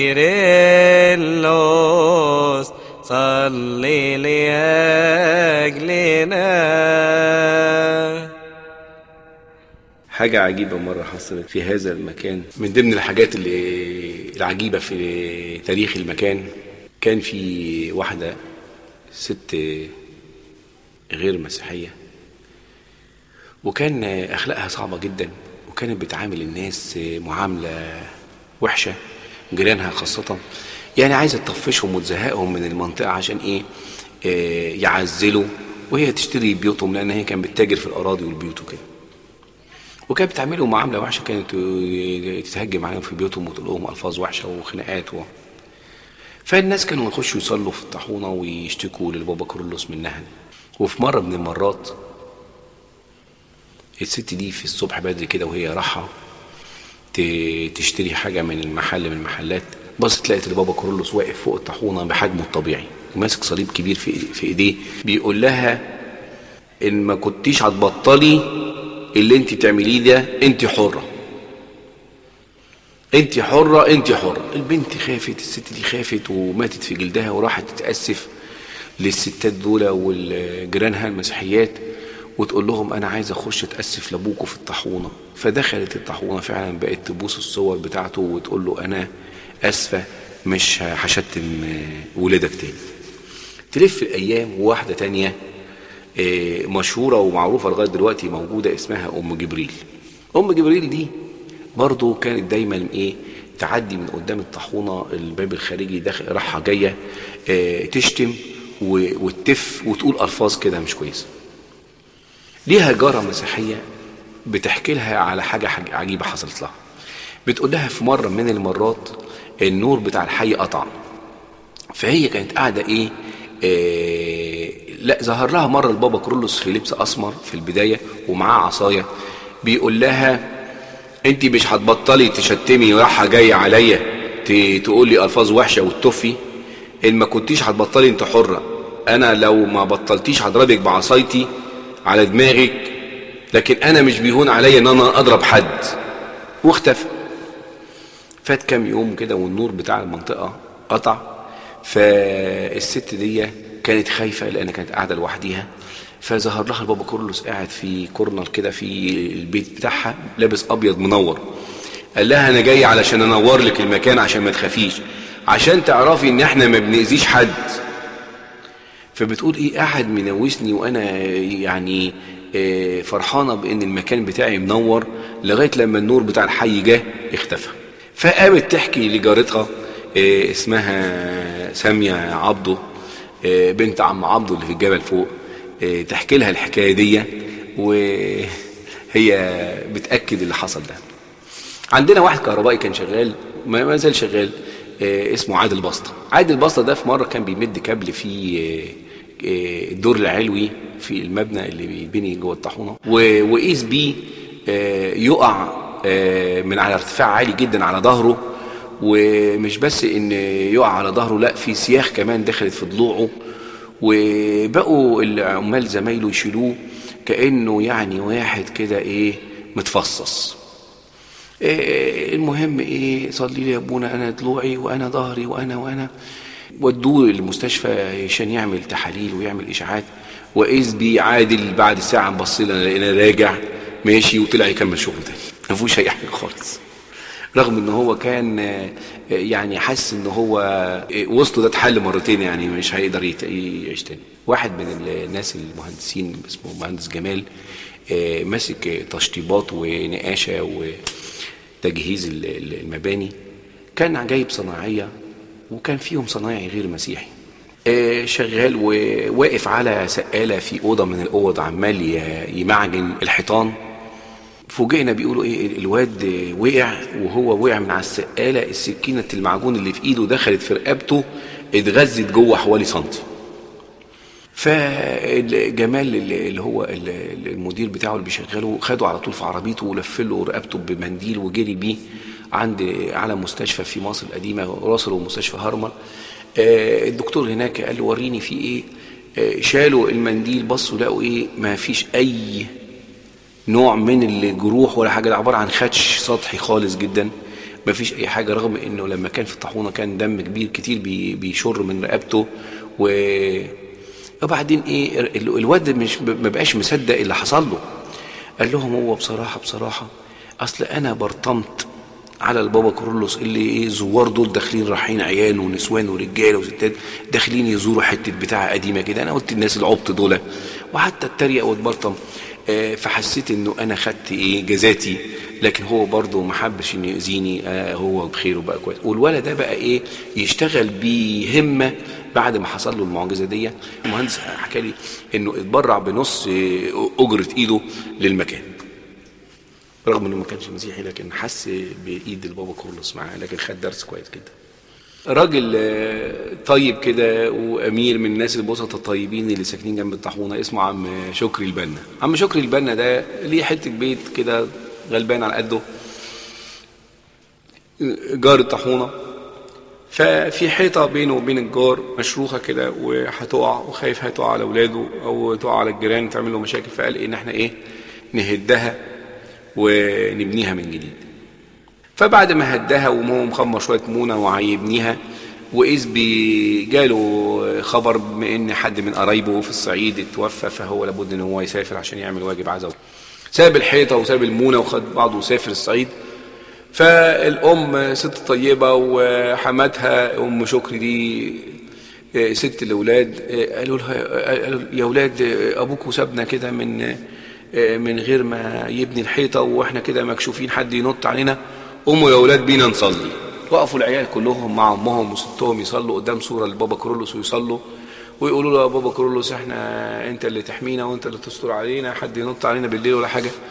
كيرلس صلي لأجلنا حاجة عجيبة مرة حصلت في هذا المكان من ضمن الحاجات اللي العجيبة في تاريخ المكان كان في واحدة ست غير مسيحية وكان أخلاقها صعبة جدا وكانت بتعامل الناس معاملة وحشة جيرانها خاصة يعني عايزة تطفشهم وتزهقهم من المنطقة عشان إيه آه، يعزلوا وهي تشتري بيوتهم لأن هي كانت بتتاجر في الأراضي والبيوت وكده وكانت بتعملهم معامله وحشه كانت تتهجم عليهم في بيوتهم وتقول لهم الفاظ وحشه وخناقات و... فالناس كانوا يخشوا يصلوا في الطاحونه ويشتكوا للبابا كارلوس منها وفي مره من المرات الست دي في الصبح بدري كده وهي رايحه ت- تشتري حاجه من المحل من المحلات بصت لقيت البابا كارلوس واقف فوق الطاحونه بحجمه الطبيعي وماسك صليب كبير في في ايديه بيقول لها ان ما كنتيش هتبطلي اللي انت بتعمليه ده انت حره انت حره انت حره البنت خافت الست دي خافت وماتت في جلدها وراحت تتاسف للستات دول والجيرانها المسيحيات وتقول لهم انا عايزه اخش اتاسف لابوكوا في الطاحونه فدخلت الطاحونه فعلا بقت تبوس الصور بتاعته وتقول له انا اسفه مش هشتم ولادك تاني تلف الايام وواحده تانية آه، مشهوره ومعروفه لغايه دلوقتي موجوده اسمها ام جبريل ام جبريل دي برضو كانت دايما ايه تعدي من قدام الطاحونه الباب الخارجي داخل رايحه جايه آه، تشتم و- وتف وتقول الفاظ كده مش كويسه ليها جاره مسيحيه بتحكي لها على حاجه حاج- عجيبه حصلت لها بتقول لها في مره من المرات النور بتاع الحي قطع فهي كانت قاعده ايه آه لا ظهر لها مره البابا كرولوس في لبس اسمر في البدايه ومعاه عصايه بيقول لها انت مش هتبطلي تشتمي رايحه جايه عليا ت- تقول لي الفاظ وحشه وتطفي ان ما كنتيش هتبطلي انت حره انا لو ما بطلتيش هضربك بعصايتي على دماغك لكن انا مش بيهون عليا ان انا اضرب حد واختفى فات كام يوم كده والنور بتاع المنطقه قطع فالست دي كانت خايفه لان كانت قاعده لوحديها فظهر لها البابا كورلوس قاعد في كورنر كده في البيت بتاعها لابس ابيض منور قال لها انا جاي علشان انور لك المكان عشان ما تخافيش عشان تعرفي ان احنا ما بنأذيش حد فبتقول ايه قاعد منوسني وانا يعني آه، فرحانه بان المكان بتاعي منور لغايه لما النور بتاع الحي جه اختفى فقامت تحكي لجارتها آه، اسمها ساميه عبده آه، بنت عم عبده اللي في الجبل فوق آه، تحكي لها الحكايه دي وهي بتاكد اللي حصل ده عندنا واحد كهربائي كان شغال ما ما زال شغال آه، اسمه عادل بسطة عادل بسطة ده في مرة كان بيمد كابل في آه، آه، الدور العلوي في المبنى اللي بيتبني جوه الطاحونة و- وقيس بيه آه، يقع آه، من على ارتفاع عالي جدا على ظهره ومش بس ان يقع على ظهره لا في سياخ كمان دخلت في ضلوعه وبقوا العمال زمايله يشيلوه كانه يعني واحد كده ايه متفصص إيه المهم ايه صلي لي يا ابونا انا ضلوعي وانا ظهري وانا وانا ودوه المستشفى عشان يعمل تحاليل ويعمل اشاعات واذ بي عادل بعد ساعه نبص لنا لقينا راجع ماشي وطلع يكمل شغله تاني ما فيهوش اي حاجه خالص رغم ان هو كان آه، يعني حاسس ان هو آه، وسطه ده اتحل مرتين يعني مش هيقدر يت- يعيش تاني واحد من الناس المهندسين اسمه مهندس جمال آه، ماسك تشطيبات ونقاشه وتجهيز ال- ال- المباني كان جايب صناعيه وكان فيهم صنايعي غير مسيحي آه، شغال وواقف على سقاله في اوضه من الاوض عمال ي- يمعجن الحيطان فوجئنا بيقولوا ايه الواد وقع وهو وقع من على السقاله السكينه المعجون اللي في ايده دخلت في رقبته اتغزت جوه حوالي سنتي فجمال اللي اللي هو ال- المدير بتاعه اللي بيشغله خده على طول في عربيته ولف له رقبته بمنديل وجري بيه عند على مستشفى في مصر القديمه راسل مستشفى هرمل آه، الدكتور هناك قال له وريني في ايه آه، شالوا المنديل بصوا لقوا ايه ما فيش اي نوع من الجروح ولا حاجه ده عباره عن خدش سطحي خالص جدا ما فيش اي حاجه رغم انه لما كان في الطاحونه كان دم كبير كتير بي- بيشر من رقبته و وبعدين ايه ال- الواد مش ما بقاش مصدق اللي حصل له قال لهم هو بصراحه بصراحه اصل انا برطمت على البابا كورلوس اللي ايه زوار دول داخلين رايحين عيال ونسوان ورجاله وستات داخلين يزوروا حته بتاعه قديمه كده انا قلت الناس العبط دول وحتى اتريق واتبرطم آه، فحسيت انه انا خدت ايه جزاتي لكن هو برضه ما حبش انه يأذيني آه، هو بخير وبقى كويس والولد ده بقى ايه يشتغل بهمه بعد ما حصل له المعجزه دي المهندس حكى لي انه اتبرع بنص آه، اجره ايده للمكان رغم انه ما كانش مسيحي لكن حس بايد البابا كورلوس معاه لكن خد درس كويس جدا راجل آه، طيب كده وامير من الناس البسطة الطيبين اللي ساكنين جنب الطاحونه اسمه عم شكري البنا عم شكري البنا ده ليه حته بيت كده غلبان على قده جار الطاحونه ففي حيطه بينه وبين الجار مشروخه كده وهتقع وخايف هتقع على اولاده او تقع على الجيران تعمل له مشاكل فقال ان احنا ايه نهدها ونبنيها من جديد فبعد ما هدها وهو مخمر شويه مونه وهيبنيها واذ بي- جاله خبر بما ان حد من قرايبه في الصعيد اتوفى فهو لابد ان هو يسافر عشان يعمل واجب عزاء ساب الحيطه وساب المونه وخد بعضه وسافر الصعيد فالام ست طيبه وحماتها ام شكري دي آه، ست الاولاد آه، قالوا لها قالوا يا اولاد آه، ابوكوا سابنا كده من آه، من غير ما يبني الحيطه واحنا كده مكشوفين حد ينط علينا قوموا يا اولاد بينا نصلي وقفوا العيال كلهم مع امهم وستهم يصلوا قدام صوره لبابا كرولوس ويصلوا ويقولوا له يا بابا كرولوس احنا انت اللي تحمينا وانت اللي تستر علينا حد ينط علينا بالليل ولا حاجه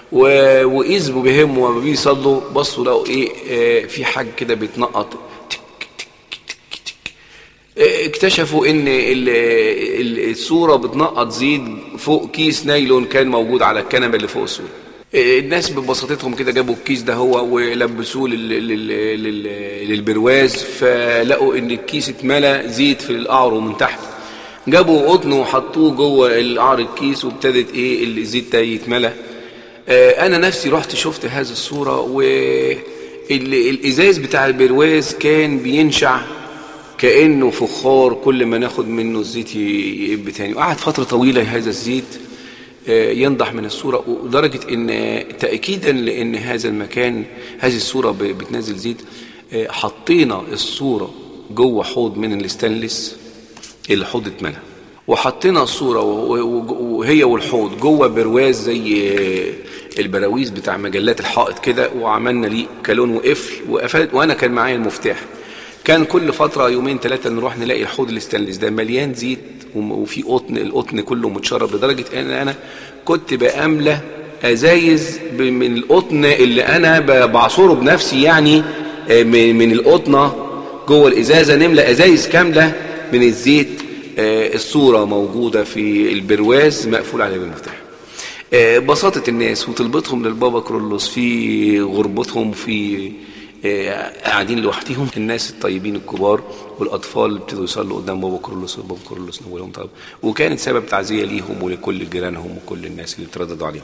و- وإذ بهم وما بيصلوا بصوا لقوا إيه آه، في حاجة كده بيتنقط تك تك تك تك آه، اكتشفوا إن ال- ال- الصورة بتنقط زيت فوق كيس نايلون كان موجود على الكنبة اللي فوق الصورة آه، الناس ببساطتهم كده جابوا الكيس ده هو ولبسوه لل- لل- لل- للبرواز فلقوا ان الكيس اتملى زيت في القعر من تحت جابوا قطن وحطوه جوه القعر الكيس وابتدت ايه الزيت ده يتملى آه، انا نفسي رحت شفت هذه الصوره والازاز بتاع البرواز كان بينشع كانه فخار كل ما ناخد منه الزيت ي- يقب تاني وقعد فتره طويله هذا الزيت آه، ينضح من الصوره ولدرجه ان آه، تاكيدا لان هذا المكان هذه الصوره ب- بتنزل زيت آه، حطينا الصوره جوه حوض من الستانلس الحوض اتملى وحطينا الصورة و- و- وهي والحوض جوه برواز زي البراويز بتاع مجلات الحائط كده وعملنا ليه كالون وقفل وقفلت وانا كان معايا المفتاح كان كل فترة يومين ثلاثة نروح نلاقي الحوض الاستانلس ده مليان زيت وم- وفي قطن القطن كله متشرب لدرجة ان انا كنت بأملى ازايز ب- من القطن اللي انا ب- بعصره بنفسي يعني آه، من من القطنة جوه الازازه نملى ازايز كامله من الزيت آه، الصوره موجوده في البرواز مقفول عليها بالمفتاح آه، بساطه الناس وطلبتهم للبابا كرولوس في غربتهم في آه، قاعدين لوحدهم الناس الطيبين الكبار والاطفال ابتدوا يصلوا قدام بابا كرولوس وبابا كرولوس نولهم طب وكانت سبب تعزيه ليهم ولكل جيرانهم وكل الناس اللي اترددوا عليهم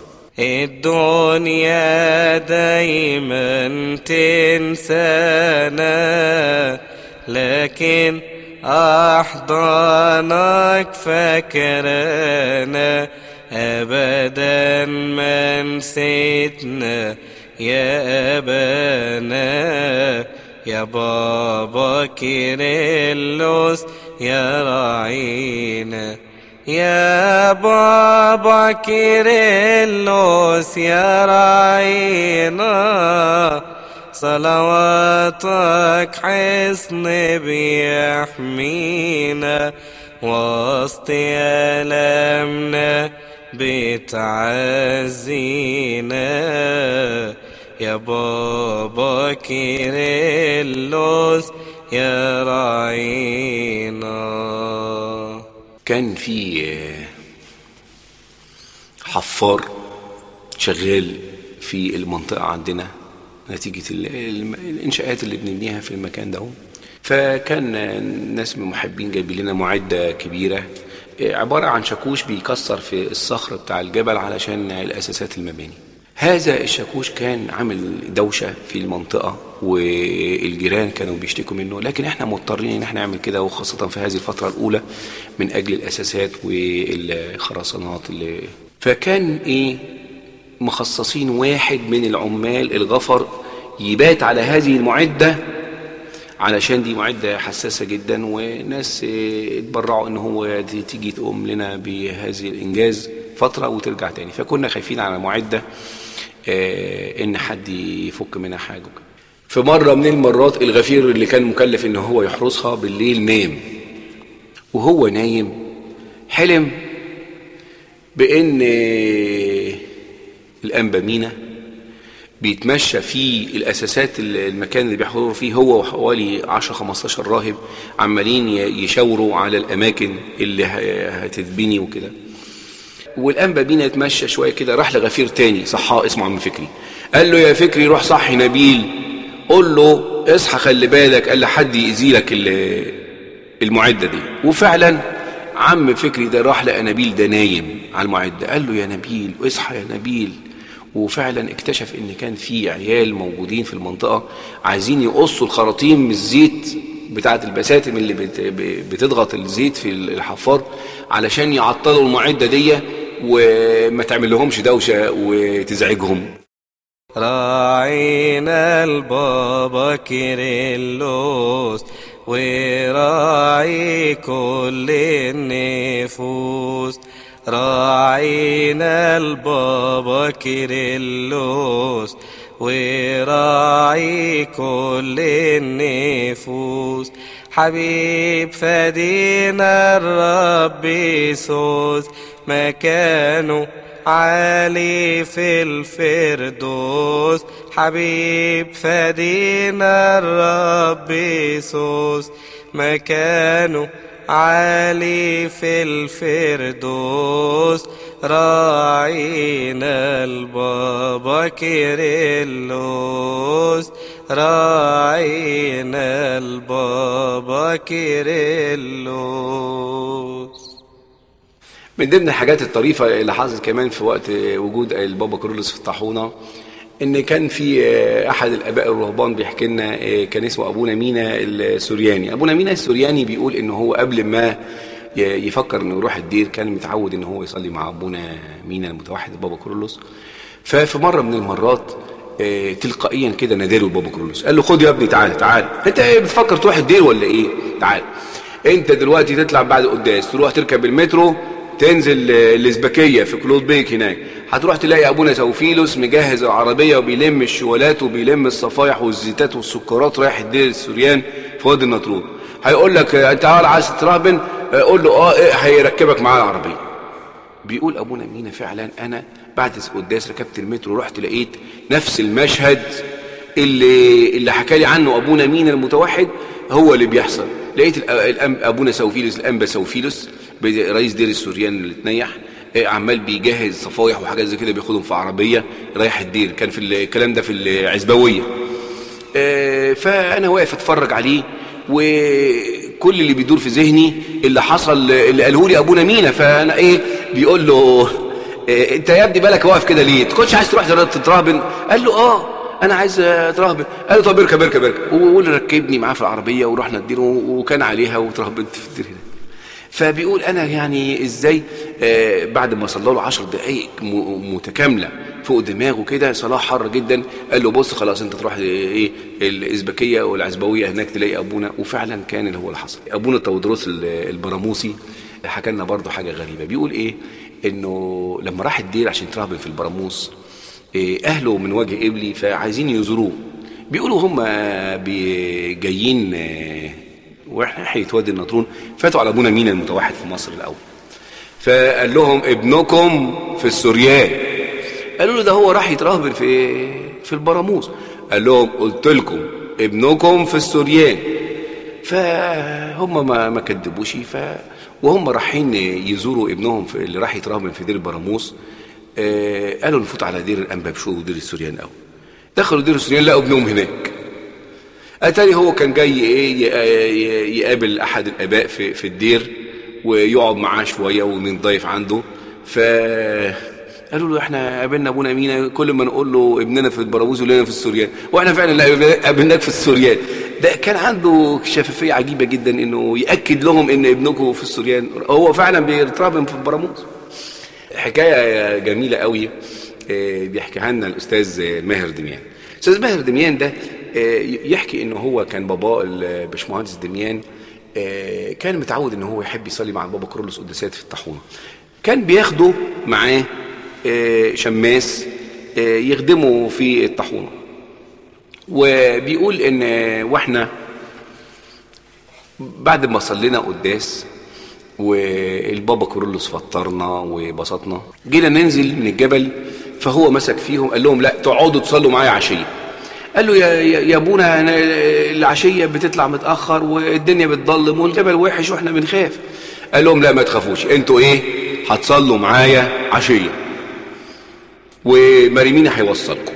الدنيا دايما تنسانا لكن أحضانك فكرنا أبدا ما نسيتنا يا أبانا يا بابا كيرلس يا راعينا يا بابا كيرلس يا راعينا صلواتك حصن بيحمينا وسط ألمنا بتعزينا يا بابا كيرلس يا راعينا كان في آه، حفار شغال في المنطقة عندنا نتيجة ال- الم- الإنشاءات اللي بنبنيها في المكان ده فكان آه، ناس من المحبين جايبين لنا معدة كبيرة آه، عبارة عن شاكوش بيكسر في الصخر بتاع الجبل علشان الأساسات المباني هذا الشاكوش كان عامل دوشة في المنطقة والجيران كانوا بيشتكوا منه لكن احنا مضطرين ان احنا نعمل كده وخاصة في هذه الفترة الأولى من أجل الأساسات والخرسانات اللي فكان ايه مخصصين واحد من العمال الغفر يبات على هذه المعدة علشان دي معدة حساسة جدا وناس اه، اتبرعوا ان هو دي تيجي تقوم لنا بهذه الانجاز فترة وترجع تاني فكنا خايفين على معدة اه، ان حد يفك منها حاجة وكده. في مرة من المرات الغفير اللي كان مكلف ان هو يحرسها بالليل نام وهو نايم حلم بان اه، الانبا مينا بيتمشى في الاساسات المكان اللي بيحضروا فيه هو وحوالي 10 15 راهب عمالين ي- يشاوروا على الاماكن اللي ه- هتتبني وكده والانبا بينا يتمشى شويه كده راح لغفير تاني صحاه اسمه عم فكري قال له يا فكري روح صحي نبيل قول له اصحى خلي بالك قال لحد يأذي لك ال- المعده دي وفعلا عم فكري ده راح لقى نبيل ده نايم على المعده قال له يا نبيل اصحى يا نبيل وفعلا اكتشف ان كان في عيال موجودين في المنطقه عايزين يقصوا الخراطيم من الزيت بتاعه البساتم اللي بت- ب- بتضغط الزيت في الحفار علشان يعطلوا المعده دي وما تعمل لهمش دوشه وتزعجهم راعينا البابا كيرلس وراعي كل النفوس راعينا البابا كيرلس وراعي كل النفوس حبيب فدينا الرب يسوس مكانه عالي في الفردوس حبيب فدينا الرب يسوس مكانه عالي في الفردوس راعينا البابا كيرلس راعينا البابا كيرلس من ضمن الحاجات الطريفة اللي حصلت كمان في وقت وجود البابا كارلوس في الطاحونة ان كان في احد الاباء الرهبان بيحكي لنا كان اسمه ابونا مينا السورياني ابونا مينا السورياني بيقول ان هو قبل ما يفكر انه يروح الدير كان متعود ان هو يصلي مع ابونا مينا المتوحد البابا كارلوس ففي مره من المرات تلقائيا كده ناداله البابا كارلوس قال له خد يا ابني تعال تعال انت ايه بتفكر تروح الدير ولا ايه تعال انت دلوقتي تطلع بعد القداس تروح تركب المترو تنزل الازبكيه في كلود بيك هناك هتروح تلاقي ابونا سوفيلوس مجهز العربيه وبيلم الشوالات وبيلم الصفايح والزيتات والسكرات رايح الدير السوريان في وادي النطرون هيقول لك انت عايز تترهبن قول له اه إيه هيركبك معاه العربيه بيقول ابونا مينا فعلا انا بعد القداس ركبت المترو رحت لقيت نفس المشهد اللي اللي حكى لي عنه ابونا مينا المتوحد هو اللي بيحصل لقيت الأم ابونا سوفيلوس الانبا سوفيلوس رئيس دير السوريان اللي اتنيح عمال بيجهز صفايح وحاجات زي كده بياخدهم في عربيه رايح الدير كان في الكلام ده في العزبويه فانا واقف اتفرج عليه وكل اللي بيدور في ذهني اللي حصل اللي قاله لي ابونا مينا فانا ايه بيقول له إيه انت يا ابني بالك واقف كده ليه تكونش عايز تروح تترهبن قال له اه انا عايز اترهبن قال له طب اركب اركب اركب واللي ركبني معاه في العربيه ورحنا الدير وكان عليها وترهبنت في الدير هنا فبيقول انا يعني ازاي آه بعد ما صلى له 10 دقائق متكامله فوق دماغه كده صلاه حر جدا قال له بص خلاص انت تروح ايه الازبكيه والعزبويه هناك تلاقي ابونا وفعلا كان اللي هو اللي حصل ابونا تودروس البراموسي حكى لنا برضه حاجه غريبه بيقول ايه انه لما راح الدير عشان يترهبن في البراموس إيه اهله من وجه قبلي فعايزين يزوروه بيقولوا هم جايين واحنا ناحيه وادي النطرون فاتوا على ابونا مينا المتوحد في مصر الاول فقال لهم ابنكم في السوريان قالوا له ده هو راح يترهبن في في البراموس قال لهم قلت لكم ابنكم في السوريان فهم ما ما كدبوش ف وهم رايحين يزوروا ابنهم في اللي راح يترهبن في دير البراموس آه قالوا نفوت على دير الانبابشو ودير السوريان قوي دخلوا دير السوريان لقوا ابنهم هناك اتاري هو كان جاي ايه يقابل احد الاباء في في الدير ويقعد معاه شويه ونضيف عنده ف قالوا له احنا قابلنا ابونا مينا كل ما نقول له ابننا في البراموس يقول لنا في السوريان واحنا فعلا قابلناك في السوريان ده كان عنده شفافيه عجيبه جدا انه ياكد لهم ان ابنكم في السوريان هو فعلا بيترهبن في البراموس حكايه جميله قوي بيحكيها لنا الاستاذ ماهر دميان الاستاذ ماهر دميان ده يحكي انه هو كان باباه الباشمهندس دميان كان متعود ان هو يحب يصلي مع البابا كرولوس قداسات في الطاحونه كان بياخده معاه شماس يخدمه في الطاحونه وبيقول ان واحنا بعد ما صلينا قداس والبابا كورولوس فطرنا وبسطنا جينا ننزل من الجبل فهو مسك فيهم قال لهم لا تقعدوا تصلوا معايا عشيه قال له يا يا ابونا أنا العشيه بتطلع متاخر والدنيا بتضلم والجبل وحش واحنا بنخاف قال لهم لا ما تخافوش انتوا ايه هتصلوا معايا عشيه ومريمينا هيوصلكم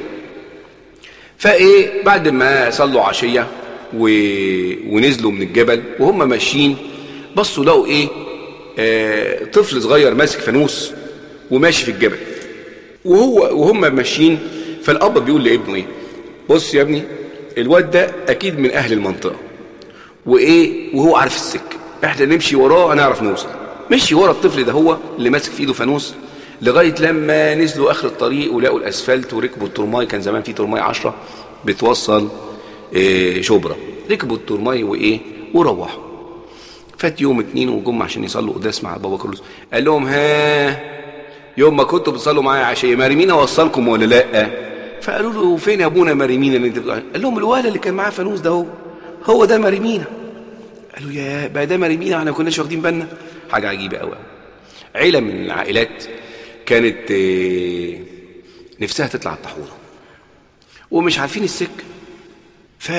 فايه بعد ما صلوا عشيه و... ونزلوا من الجبل وهم ماشيين بصوا لقوا ايه آه طفل صغير ماسك فانوس وماشي في الجبل وهو وهم ماشيين فالاب بيقول لابنه ايه بص يا ابني الواد ده اكيد من اهل المنطقه وايه وهو عارف السكه احنا نمشي وراه هنعرف نوصل مشي ورا الطفل ده هو اللي ماسك في ايده فانوس لغايه لما نزلوا اخر الطريق ولقوا الاسفلت وركبوا الترماي كان زمان في ترماي عشرة بتوصل إيه شبرا ركبوا الترماي وايه وروحوا فات يوم اتنين وجم عشان يصلوا قداس مع بابا كرولوس قال لهم ها يوم ما كنتوا بتصلوا معايا عشيه مريمين اوصلكم ولا لا فقالوا له فين يا ابونا مريمين اللي انت بتقول قال لهم الولد اللي كان معاه فانوس ده هو هو ده مريمينا قالوا يا بقى ده مريمينا احنا ما كناش واخدين بالنا حاجه عجيبه قوي عيله من العائلات كانت آه، نفسها تطلع الطاحونه ومش عارفين السكه ف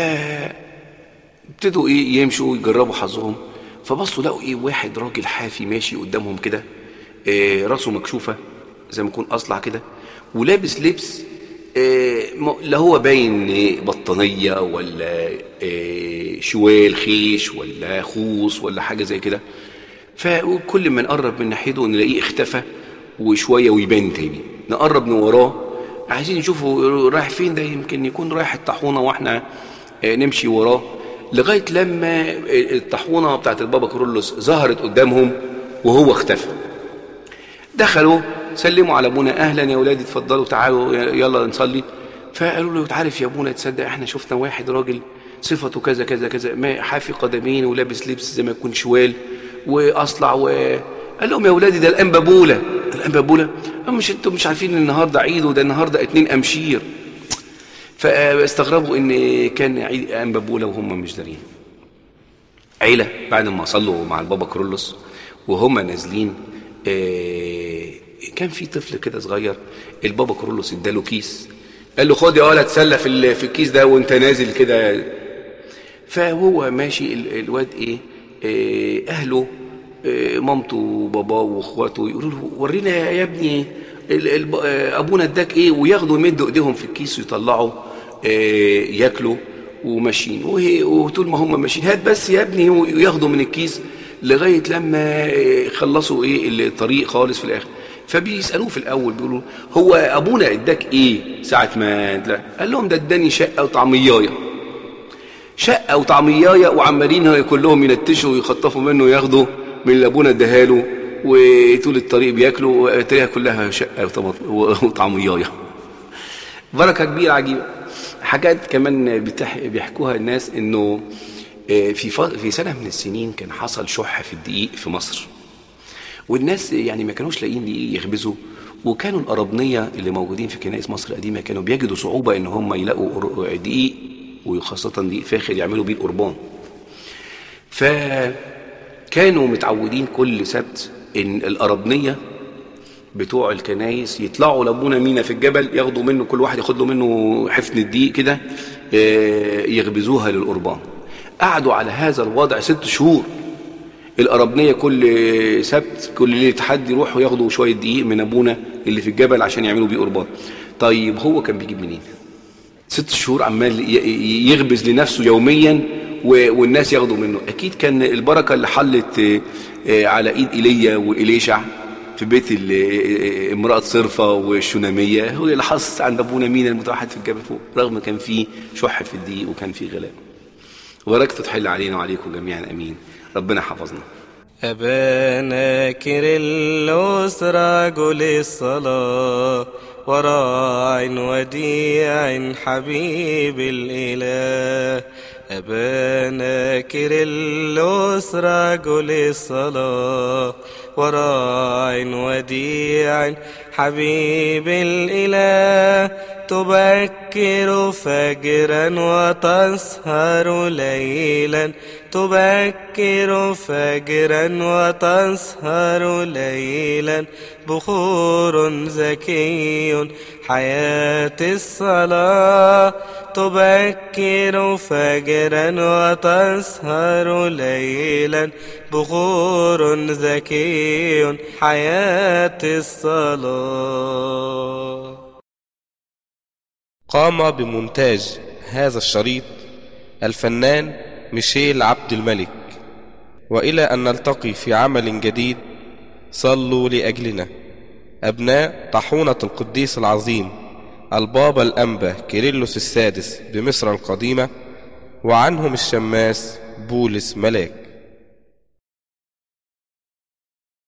ابتدوا ايه يمشوا يجربوا حظهم فبصوا لقوا ايه واحد راجل حافي ماشي قدامهم كده إيه راسه مكشوفه زي ما يكون اصلع كده ولابس لبس إيه م- لا هو باين إيه بطانيه ولا إيه شوال خيش ولا خوص ولا حاجه زي كده فكل ما نقرب من ناحيته نلاقيه اختفى وشويه ويبان تاني نقرب من وراه عايزين نشوفه رايح فين ده يمكن يكون رايح الطاحونه واحنا آه، نمشي وراه لغايه لما آه، الطاحونه بتاعت البابا كرولوس ظهرت قدامهم وهو اختفى دخلوا سلموا على ابونا اهلا يا اولادي اتفضلوا تعالوا يلا نصلي فقالوا له تعرف يا ابونا تصدق احنا شفنا واحد راجل صفته كذا كذا كذا ما حافي قدمين ولابس لبس زي ما يكون شوال واصلع و قال لهم يا اولادي ده الانبابوله الانبابوله قالوا مش انتوا مش عارفين ان النهارده عيد وده النهارده اتنين امشير فاستغربوا ان كان عيد انبابوله وهم مش دارين عيلة بعد ما صلوا مع البابا كرولوس وهم نازلين آه، كان في طفل كده صغير البابا كرولوس اداله كيس قال له خد يا ولد تسلى في ال- في الكيس ده وانت نازل كده فهو ماشي ال- الواد ايه آه، اهله آه، مامته وباباه واخواته يقولوا له ورينا يا ابني ال- ال- آه، ابونا اداك ايه وياخدوا يمدوا ايديهم في الكيس ويطلعوا آه، ياكلوا وماشيين وهي- وطول ما هم ماشيين هات بس يا ابني وياخدوا من الكيس لغايه لما آه، خلصوا ايه الطريق خالص في الاخر فبيسالوه في الاول بيقولوا هو ابونا اداك ايه ساعه ما لا قال لهم ده اداني شقه وطعميايه شقه وطعميايه وعمالين كلهم ينتشوا ويخطفوا منه وياخدوا من اللي ابونا اداهاله وطول الطريق بياكلوا تلاقيها كلها شقه وطمط- وطعميايه بركه كبيره عجيبه حاجات كمان بتح... بيحكوها الناس انه آه، في ف... في سنه من السنين كان حصل شح في الدقيق في مصر والناس يعني ما كانوش لاقيين دقيق يخبزوا وكانوا القربنية اللي موجودين في كنائس مصر القديمة كانوا بيجدوا صعوبة ان هم يلاقوا قر- دقيق وخاصة دقيق فاخر يعملوا بيه القربان فكانوا متعودين كل سبت ان القربنية بتوع الكنايس يطلعوا لابونا مينا في الجبل ياخدوا منه كل واحد ياخد له منه حفن الدقيق كده آه، يخبزوها للقربان قعدوا على هذا الوضع ست شهور القربنية كل سبت كل ليلة حد يروحوا ياخدوا شوية دقيق من أبونا اللي في الجبل عشان يعملوا بيه قربان طيب هو كان بيجيب منين ست شهور عمال ي- ي- يخبز لنفسه يوميا و- والناس ياخدوا منه أكيد كان البركة اللي حلت آه، آه، على إيد إيليا وإليشع في بيت ال- آه، امرأة صرفة والشنامية هو اللي حصل عند أبونا مينا المتوحد في الجبل فوق رغم كان فيه شح في الدقيق وكان فيه غلاء وبركته تحل علينا وعليكم جميعا أمين ربنا حفظنا أبانا كيرلس رجل الصلاة وراع وديع حبيب الإله أبانا كيرلس رجل الصلاة وراع وديع حبيب الإله تبكر فجرا وتسهر ليلا تبكر فجرا وتسهر ليلا بخور زكي حياة الصلاة تبكر فجرا وتسهر ليلا بخور زكي حياة الصلاة قام بمونتاج هذا الشريط الفنان ميشيل عبد الملك وإلى أن نلتقي في عمل جديد صلوا لأجلنا أبناء طاحونة القديس العظيم البابا الأنبا كيرلس السادس بمصر القديمة وعنهم الشماس بولس ملاك